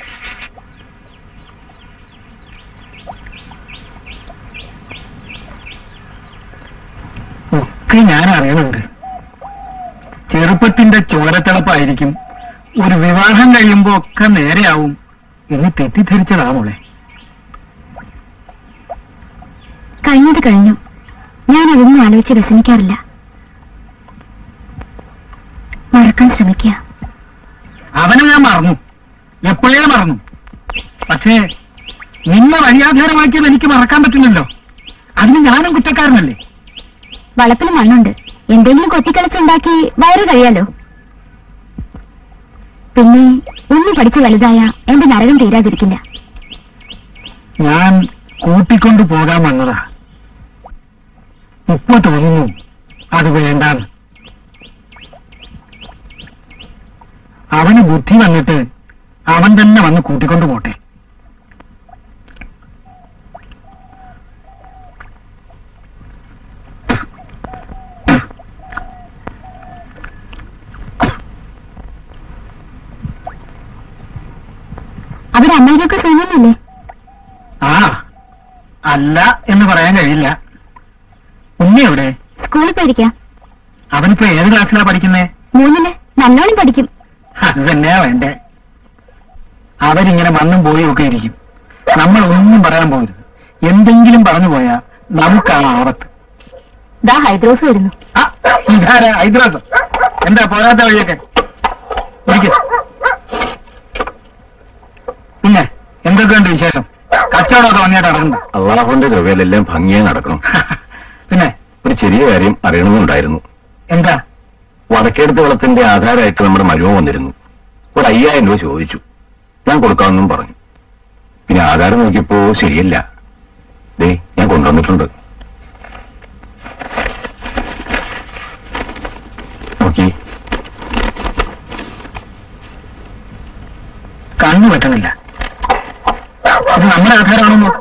ഒക്കെ ഞാൻ അറിയണുണ്ട് ചെറുപ്പത്തിന്റെ ചോരത്തിളപ്പായിരിക്കും ഒരു വിവാഹം കഴിയുമ്പോ ഒക്കെ നേരെയാവും എന്ന് തെറ്റിദ്ധരിച്ചതാ മോളെ കഴിഞ്ഞത് കഴിഞ്ഞു ഞാൻ അതൊന്നും ആലോചിച്ച് വ്യസനിക്കാറില്ല മറക്കാൻ ശ്രമിക്കുക അവനെ ഞാൻ മറന്നു എപ്പോഴേ മറന്നു പക്ഷേ നിന്നെ വഴിയാധാരമാക്കിയത് എനിക്ക് മറക്കാൻ പറ്റില്ലല്ലോ അതിന് ഞാനും കുറ്റക്കാരനല്ലേ വളപ്പിൽ മണ്ണുണ്ട് എന്തെങ്കിലും കൊത്തിക്കളിച്ചുണ്ടാക്കി വയറ് കഴിയാലോ പിന്നെ ഉണ്ണി പഠിച്ചു വലുതായ എന്റെ നരകം തീരാതിരിക്കില്ല ഞാൻ കൂട്ടിക്കൊണ്ടു പോകാൻ വന്നതാ ഇപ്പൊ തോന്നുന്നു അത് വേണ്ടാന്ന് അവന് ബുദ്ധി വന്നിട്ട് അവൻ തന്നെ വന്ന് കൂട്ടിക്കൊണ്ടു പോട്ടെ അവിടെ അമ്മയ്ക്കൊക്കെ സുഖമല്ലേ ആ അല്ല എന്ന് പറയാൻ കഴിയില്ല ഉണ്ണി എവിടെ സ്കൂളിൽ പോയിരിക്കാം അവനിപ്പോ ഏത് ക്ലാസ്സിലാ പഠിക്കുന്നേ മൂന്നില് നല്ലോണം പഠിക്കും അത് തന്നെയാ വേണ്ടേ അവരിങ്ങനെ മണ്ണും പോയും ഒക്കെ ഇരിക്കും നമ്മൾ ഒന്നും പറയാൻ പോകരുത് എന്തെങ്കിലും പറഞ്ഞു പോയാ നമുക്കാണ് ആപത്ത് ദാ ഹൈദ്രോസ് വരുന്നു ആ, ഇതാരാ ഹൈദ്രാസ് എന്താ പോരാത്ത വഴിയൊക്കെ ഇരിക്ക്. പിന്നെ എന്തൊക്കെയുണ്ട് വിശേഷം കച്ചവടമൊക്കെ വന്നിട്ട് ഇറങ്ങുന്നു അള്ളാഹുവിന്റെ കൃപയിലെല്ലാം ഭംഗിയായി നടക്കണം പിന്നെ ഒരു ചെറിയ കാര്യം അറിയണമെന്നുണ്ടായിരുന്നു എന്താ വടക്കേടുത്ത് വെള്ളത്തിന്റെ ആധാരമായിട്ട് നമ്മുടെ മരുമ വന്നിരുന്നു ഒരു അയ്യായിരം രൂപ ചോദിച്ചു ഞാൻ കൊടുക്കാമെന്നും പറഞ്ഞു പിന്നെ ആധാരം നോക്കിയപ്പോ ശരിയല്ല ദേ ഞാൻ കൊണ്ടുവന്നിട്ടുണ്ട് നോക്കി കണ്ണു വെട്ടണില്ല ഇത് നമ്മുടെ ആധാരമാണോ നോക്ക്.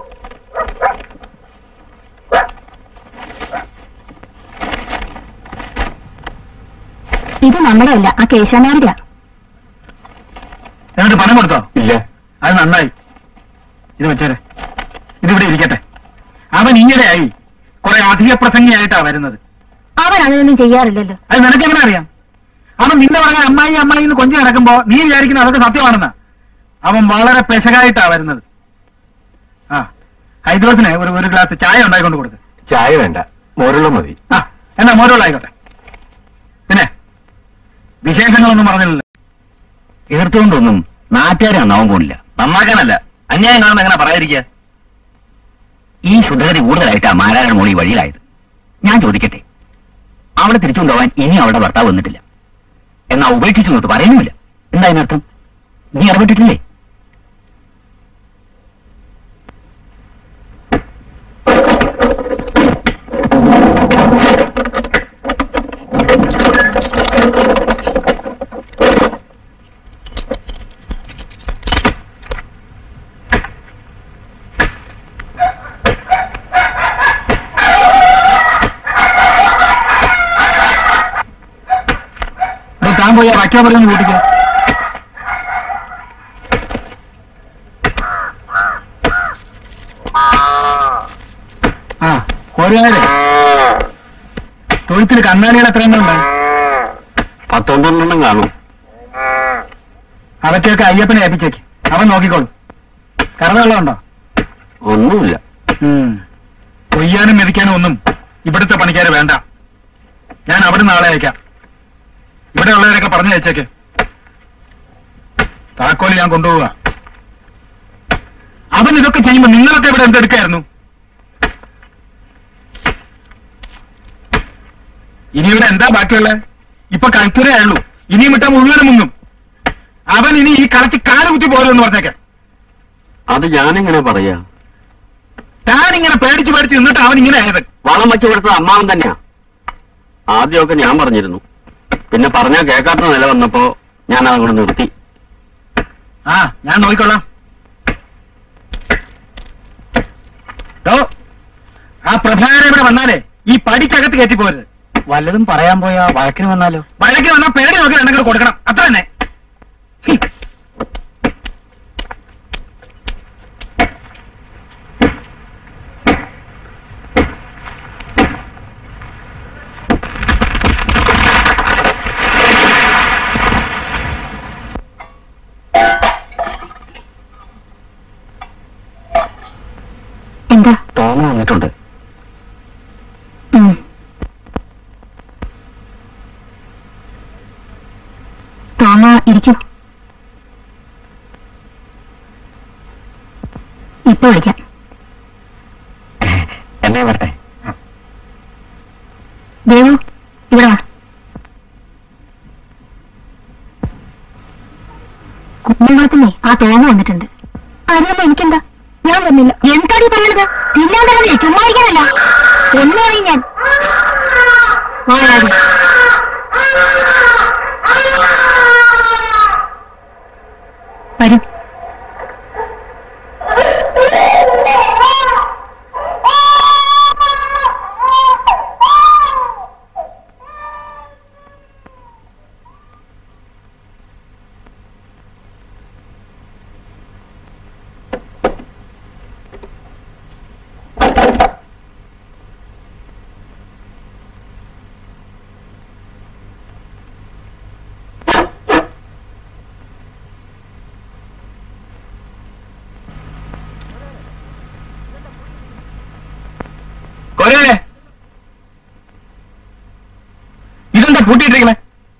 ഇത് നമ്മുടെ അല്ല ആ കേശവനാരുടെ എന്നിട്ട് പണം കൊടുത്തോ ഇല്ല അത് നന്നായി ഇത് വെച്ചേരെ ഇതിവിടെ ഇരിക്കട്ടെ അവൻ ഈയിടെയായി കുറെ അധിക പ്രസംഗിയായിട്ടാ വരുന്നത് അവൻ അങ്ങനെയൊന്നും ചെയ്യാറില്ലല്ലോ അത് നിനക്കെങ്ങനെ അറിയാം അവൻ നിന്നെ പറഞ്ഞ അമ്മായി അമ്മായി എന്ന് കൊഞ്ചി നടക്കുമ്പോ നീ വിചാരിക്കുന്ന അതൊക്കെ സത്യമാണെന്നാ അവൻ വളരെ പെശകായിട്ടാ വരുന്നത് ആ ഹൈദ്രോസിന് ഒരു ഒരു ഗ്ലാസ് ചായ ഉണ്ടായിക്കൊണ്ട് കൊടുക്ക് ചായ വേണ്ട മോരുള്ള മതി ആ എന്നാ മോരോളായിക്കോട്ടെ പിന്നെ വിശേഷങ്ങളൊന്നും പറഞ്ഞില്ലല്ലോ എതിർത്തുകൊണ്ടൊന്നും നാട്ടുകാരെ നന്നാവാൻ പോണില്ല നന്നാക്കാനല്ല അന്യായം കാണുന്ന എങ്ങനെ പറയാതിരിക്കുക ഈ ശുദ്ധഗതി കൂടുതലായിട്ടാ മാരായണ മോളി വഴിയിലായത് ഞാൻ ചോദിക്കട്ടെ അവിടെ തിരിച്ചുകൊണ്ടുപോകാൻ ഇനി അവളുടെ ഭർത്താവ് വന്നിട്ടില്ല എന്നാ ഉപേക്ഷിച്ചു നോട്ട് പറയുന്നുമില്ല എന്താ അതിനർത്ഥം നീ ഇടപെട്ടിട്ടില്ലേ ഇവിടെ താൻ പോയി ആ വയ്ക്കാൻ പറയുന്ന കൂട്ടിക്കോ ആ കോരുകാരെ തൊഴുത്തിൽ കന്നാലികൾ എത്ര എണ്ണം ഉണ്ട് പത്തൊമ്പതെണ്ണം കാണും അവറ്റൊക്കെ അയ്യപ്പനെ ഏൽപ്പിച്ചേക്ക് അവൻ നോക്കിക്കോളും കറവെള്ളമുണ്ടോ ഒന്നുമില്ല ഉം. കൊയ്യാനും മെതിക്കാനും ഒന്നും ഇവിടുത്തെ പണിക്കാര് വേണ്ട ഞാൻ അവിടെ നാളെ അയക്കാം ഇവിടെ ഉള്ളവരൊക്കെ പറഞ്ഞു അയച്ചേക്ക് താക്കോല് ഞാൻ കൊണ്ടുപോവുക അവൻ ഇതൊക്കെ ചെയ്യുമ്പോ നിങ്ങളൊക്കെ ഇവിടെ എന്തെടുക്കായിരുന്നു ഇനി ഇവിടെ എന്താ ബാക്കിയുള്ളത് ഇപ്പൊ കഴുത്തുരേ ഉള്ളൂ ഇനിയും വിട്ട മുഴുവനും മുങ്ങും അവൻ ഇനി ഈ കളത്തിൽ കാല് കുത്തി പോരെന്ന് പറഞ്ഞേക്കെ അത് ഞാനെങ്ങനെ പറയാ താൻ ഇങ്ങനെ പേടിച്ച് പേടിച്ച് നിന്നിട്ട് അവൻ ഇങ്ങനെ ആയത് വളം വെച്ച് കൊടുത്തത് അമ്മാവൻ തന്നെയാ ആദ്യമൊക്കെ ഞാൻ പറഞ്ഞിരുന്നു പിന്നെ പറഞ്ഞാ കേൾക്കാത്ത നില വന്നപ്പോ ഞാൻ അതങ്ങോട്ട് നിർത്തി ആ ഞാൻ നോക്കിക്കൊള്ളാം ഡോ, ആ പ്രഭാകരൻ ഇവിടെ വന്നാലേ ഈ പടിക്കകത്ത് കയറ്റി പോരുത് വല്ലതും പറയാൻ പോയാ വഴക്കിന് വന്നാലോ വഴക്കിന് വന്നാൽ പേടി നോക്കി രണ്ടെങ്കിലും കൊടുക്കണം അത്ര തന്നെ ഹും. എന്താ തോമ വന്നിട്ടുണ്ട് ഉം. തോമ ഇരിക്കൂ ഇപ്പൊ വിളിക്കാം എന്നെ വരട്ടെ ദേവു ഇവിടെ വാ കുഞ്ഞുങ്ങളത്തിനെ ആ തോമ വന്നിട്ടുണ്ട് അറിയാമോ എനിക്കെന്താ ഞാൻ വന്നില്ല എന്താടി പറയണത് തിന്നാതെ ചുമ്മാ ഇരിക്കാനല്ല ഒന്നു പോയി ഞാൻ വാഴാതെ വരൂ കൊരേ ഇതെന്താ പൂട്ടിയിട്ടിരിക്കണേ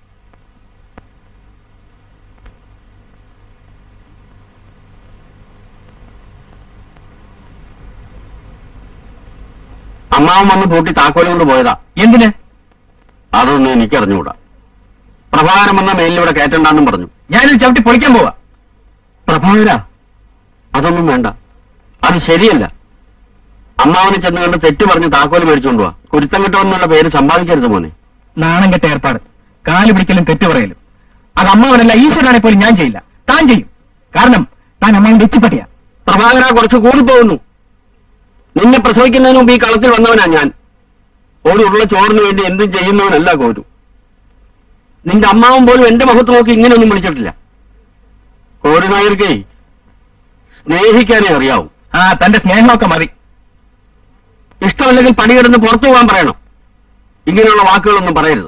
അമ്മാവൻ വന്ന് പൂട്ടി താക്കോല് കൊണ്ട് പോയതാ എന്തിന് അതൊന്നും എനിക്കറിഞ്ഞുകൂടാ പ്രഭാകരൻ വന്ന മേലിലൂടെ കയറ്റണ്ടെന്നും പറഞ്ഞു ഞാനിത് ചവിട്ടി പൊളിക്കാൻ പോവാ പ്രഭാകര അതൊന്നും വേണ്ട അത് ശരിയല്ല അമ്മാവനെ ചെന്ന് കണ്ട് തെറ്റ് പറഞ്ഞ് താക്കോല് മേടിച്ചുകൊണ്ട് പോവാ കുരുത്തം കിട്ടുമെന്നുള്ള പേര് സമ്പാദിക്കരുത് മോനെ നാണം കെട്ട ഏർപ്പാട് കാല് പിടിക്കലും തെറ്റു പറയലും അത് അമ്മാവനല്ല ഈശ്വരനാണെ പോലും ഞാൻ ചെയ്യില്ല താൻ ചെയ്യും കാരണം താൻ അമ്മാവിന്റെ എച്ചിപ്പട്ടിയാ പ്രഭാകര കുറച്ച് കൂടിപ്പോകുന്നു നിന്നെ പ്രസവിക്കുന്നതിന് മുമ്പ് ഈ കളത്തിൽ വന്നവനാ ഞാൻ ഒരു ഉള്ള ചോറിന് വേണ്ടി എന്തും ചെയ്യുന്നവനല്ല കോരു നിന്റെ അമ്മാവൻ പോലും എന്റെ മുഖത്ത് നോക്കി ഇങ്ങനെയൊന്നും വിളിച്ചിട്ടില്ല കോരു നായർക്കേ സ്നേഹിക്കാനേ അറിയാവൂ ആ തന്റെ സ്നേഹമൊക്കെ മതി ഇഷ്ടമല്ലെങ്കിൽ പണിയെടുന്ന് പുറത്തു പോകാൻ പറയണം ഇങ്ങനെയുള്ള വാക്കുകളൊന്നും പറയരുത്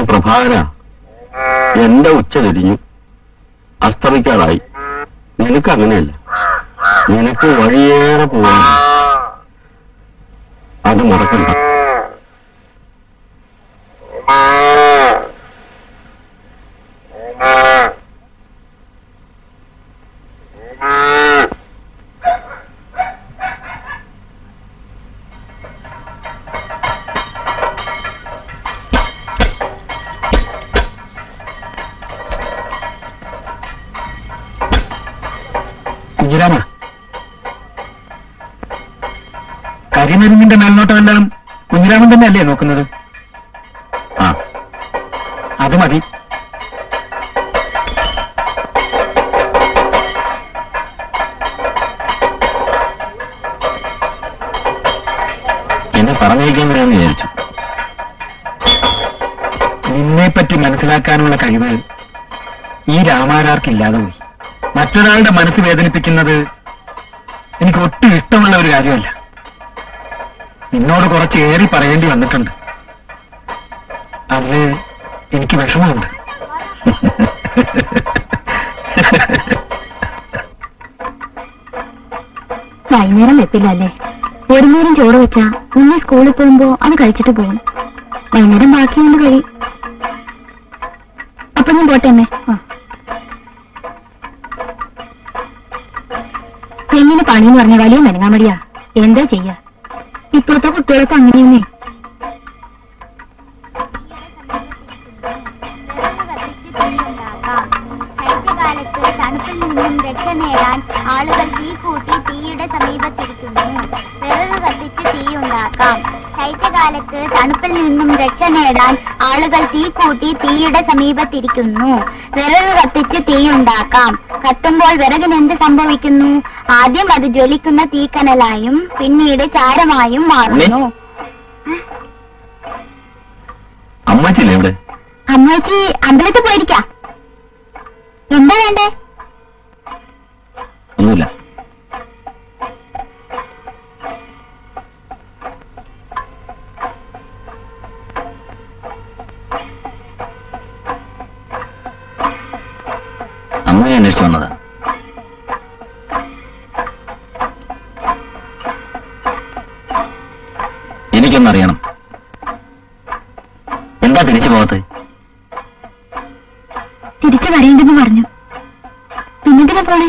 പ്രഭാകര എന്റെ ഉച്ച തിരിഞ്ഞു അസ്തമിക്കാറായി നിനക്ക് അങ്ങനെയല്ല നിനക്ക് വഴിയേറെ പോകാൻ അത് മറക്കണ്ട കുഞ്ഞിരാമ കരിമരുന്നിന്റെ മേൽനോട്ടം എല്ലാം കുഞ്ഞിരാമൻ തന്നെ അല്ലേ നോക്കുന്നത് ആ അത് മതി എന്നെ പറഞ്ഞേക്കാൻ വരാമെന്ന് വിചാരിച്ചു നിന്നെപ്പറ്റി മനസ്സിലാക്കാനുള്ള കഴിവ് ഈ രാമാരാർക്കില്ലാതെ പോയി മറ്റൊരാളുടെ മനസ്സ് വേദനിപ്പിക്കുന്നത് എനിക്ക് ഒട്ടും ഇഷ്ടമുള്ള ഒരു കാര്യമല്ല നിന്നോട് കുറച്ച് ഏറി പറയേണ്ടി വന്നിട്ടുണ്ട് അതില് എനിക്ക് വിഷമമുണ്ട് വൈകുന്നേരം വെപ്പില്ല അല്ലേ ഒരു നേരം ചോറ് വെച്ചാ നിങ്ങൾ സ്കൂളിൽ പോകുമ്പോ അത് കഴിച്ചിട്ട് പോകും വൈകുന്നേരം ബാക്കി കൊണ്ട് കഴി അപ്പൊ ഞാൻ പോട്ടെ അമ്മേ ആ. പെണ്ണിന് പണിന്ന് പറഞ്ഞ വലിയ മെനങ്ങാമടിയാ എന്താ ചെയ്യാ ഇപ്പോഴത്തെ കുട്ടികളൊക്കെ അങ്ങനെയൊന്നേ ശൈത്യകാലത്ത് തണുപ്പിൽ നിന്നും രക്ഷ നേടാൻ ആളുകൾ തീ കൂട്ടി തീയുടെ സമീപത്തിരിക്കുന്നു വിറക് കത്തിച്ച് തീയുണ്ടാക്കാം ശൈത്യകാലത്ത് തണുപ്പിൽ നിന്നും രക്ഷ നേടാൻ ആളുകൾ തീ കൂട്ടി തീയുടെ സമീപത്തിരിക്കുന്നു വിറക് കത്തിച്ച് തീയുണ്ടാക്കാം കത്തുമ്പോൾ വിറകിന് എന്ത് സംഭവിക്കുന്നു ആദ്യം അത് ജ്വലിക്കുന്ന തീക്കനലായും പിന്നീട് ചാരമായും മാറുന്നു അമ്മച്ചില്ലേ ഇവിടെ അമ്മച്ചി അമ്പലത്തിൽ പോയിരിക്കാം എന്താ വേണ്ടേ ഒന്നുമില്ല അമ്മയെ അന്വേഷിച്ചു വന്നതാ എനിക്കൊന്നറിയണം എന്താ തിരിച്ചു പോകത്ത് തിരിച്ചു വരേണ്ടെന്ന് പറഞ്ഞു പിന്നെന്തിനാ പോണേ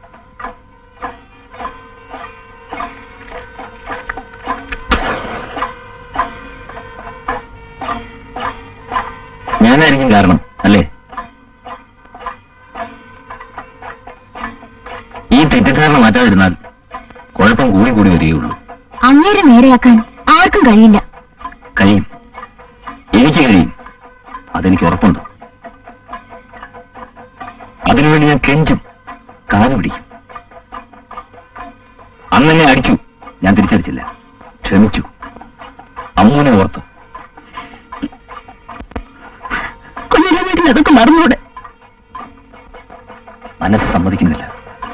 ഞാനായിരിക്കും കാരണം അല്ലേ ഈ തെറ്റിദ്ധാരണ മാറ്റാതിരുന്നാൽ കുഴപ്പം കൂടി കൂടി വരികയുള്ളൂ അങ്ങേരെ നേരെയാക്കാൻ ആർക്കും കഴിയില്ല കഴിയും എനിക്ക് കഴിയും അതെനിക്ക് ഉറപ്പുണ്ട് അതിനുവേണ്ടി ഞാൻ കെഞ്ചും കാലു പിടിക്കും അന്ന് എന്നെ അടിച്ചു ഞാൻ തിരിച്ചടിച്ചില്ല ക്ഷമിച്ചു അമ്മൂനെ ഓർത്ത് കുഞ്ഞിലെ വീട്ടിൽ അതൊക്കെ മറന്നൂടെ മനസ്സ് സമ്മതിക്കുന്നില്ല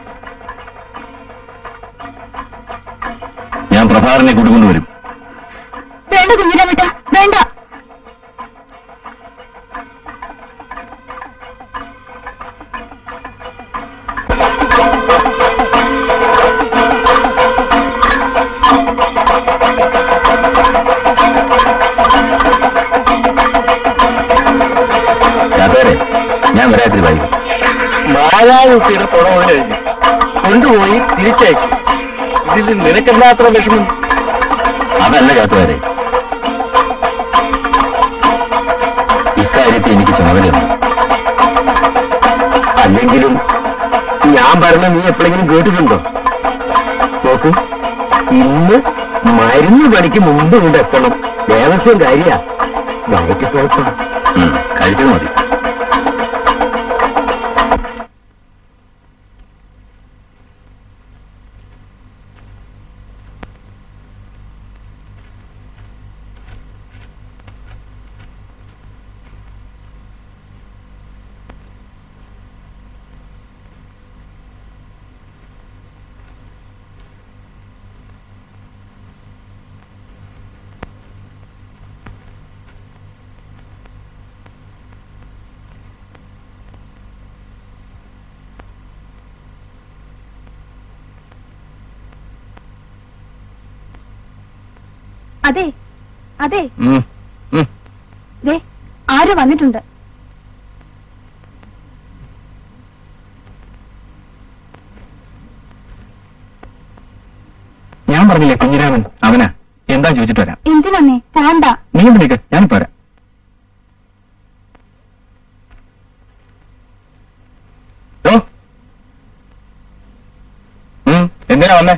ഞാൻ പ്രഭാകരനെ കൂട്ടിക്കൊണ്ടുവരും വേണ്ട കുഞ്ഞിലെ വീട്ട വേണ്ട ചാത്തവരെ ഞാൻ വരാത്തിരി വൈകും മായാവുട്ടിയുടെ പുറമെ കഴിഞ്ഞു കൊണ്ടുപോയി തിരിച്ചയച്ചു ഇതിൽ നിനക്കെന്താ അത്ര വിഷമം അതല്ല ചാത്തവരെ ഇക്കാര്യത്തിൽ എനിക്ക് ചുമതലയുണ്ട് അല്ലെങ്കിലും ഞാൻ പറഞ്ഞ നീ എപ്പോഴെങ്കിലും കേട്ടിട്ടുണ്ടോ നോക്കൂ ഇന്ന് മരുന്ന് പണിക്ക് മുമ്പ് ഇവിടെ എത്തണം ദേവസ്വം കാര്യ വയറ്റിക്കുഴപ്പം ഉം, കഴിച്ചത് മതി അതെ അതെ ഉം, ഉം. ദേ ആരോ വന്നിട്ടുണ്ട് ഞാൻ പറഞ്ഞില്ലേ കുഞ്ഞിരാമൻ അവനാ എന്താ ചോദിച്ചിട്ട് വരാം എന്തിനൊന്നേ പോണ്ട നീ എന്ത് നിൽക്ക് ഞാനിപ്പോ വരാം ഓ ഉം, എന്തിനാ വന്നേ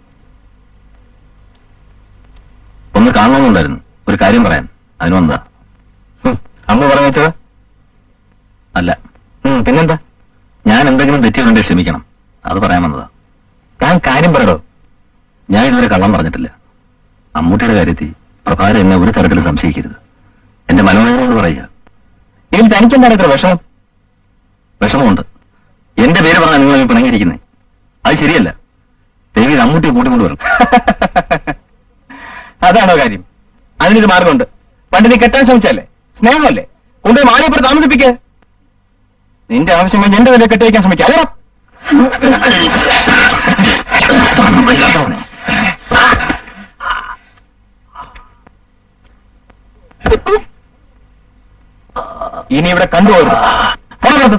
ഒന്ന് കാണണമെന്നുണ്ടായിരുന്നു ഒരു കാര്യം പറയാൻ അതിന് വന്നതാ ഉം, അമ്മ പറഞ്ഞു വെച്ചത് അല്ല ഉം, പിന്നെന്താ ഞാൻ എന്തെങ്കിലും തെറ്റിയുണ്ടെങ്കിൽ ക്ഷമിക്കണം അത് പറയാൻ വന്നതാ ഞാൻ കാര്യം പറയടോ ഞാൻ ഇതുവരെ കള്ളം പറഞ്ഞിട്ടില്ല അമ്മൂട്ടിയുടെ കാര്യത്തിൽ പ്രഭാരം എന്നെ ഒരു തരത്തിലും സംശയിക്കരുത് എന്റെ മനോവേദനയോട് പറയുക ഇതിൽ തനിക്കെന്താണ് ഇത്ര വിഷമം വിഷമമുണ്ട് എന്റെ പേര് പറഞ്ഞാൽ നിങ്ങൾ പിണങ്ങിയിരിക്കുന്നേ അത് ശരിയല്ല ദേവി ഇത് അമ്മൂട്ടിയെ കൂട്ടിക്കൊണ്ട് വരും അതാണോ കാര്യം അതിനൊരു മാർഗമുണ്ട് പണ്ട് നീ കെട്ടാൻ ശ്രമിച്ചല്ലേ സ്നേഹമല്ലേ കൊണ്ടുപോയി മാളിയപ്പുറത്ത് താമസിപ്പിക്കുക നിന്റെ ആവശ്യം കഴിഞ്ഞ് എന്റെ വില കെട്ടിവെക്കാൻ ശ്രമിക്കുക അല്ലേ ഇനി ഇവിടെ കണ്ടുപോകരുത് പോകരുത്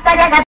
പരക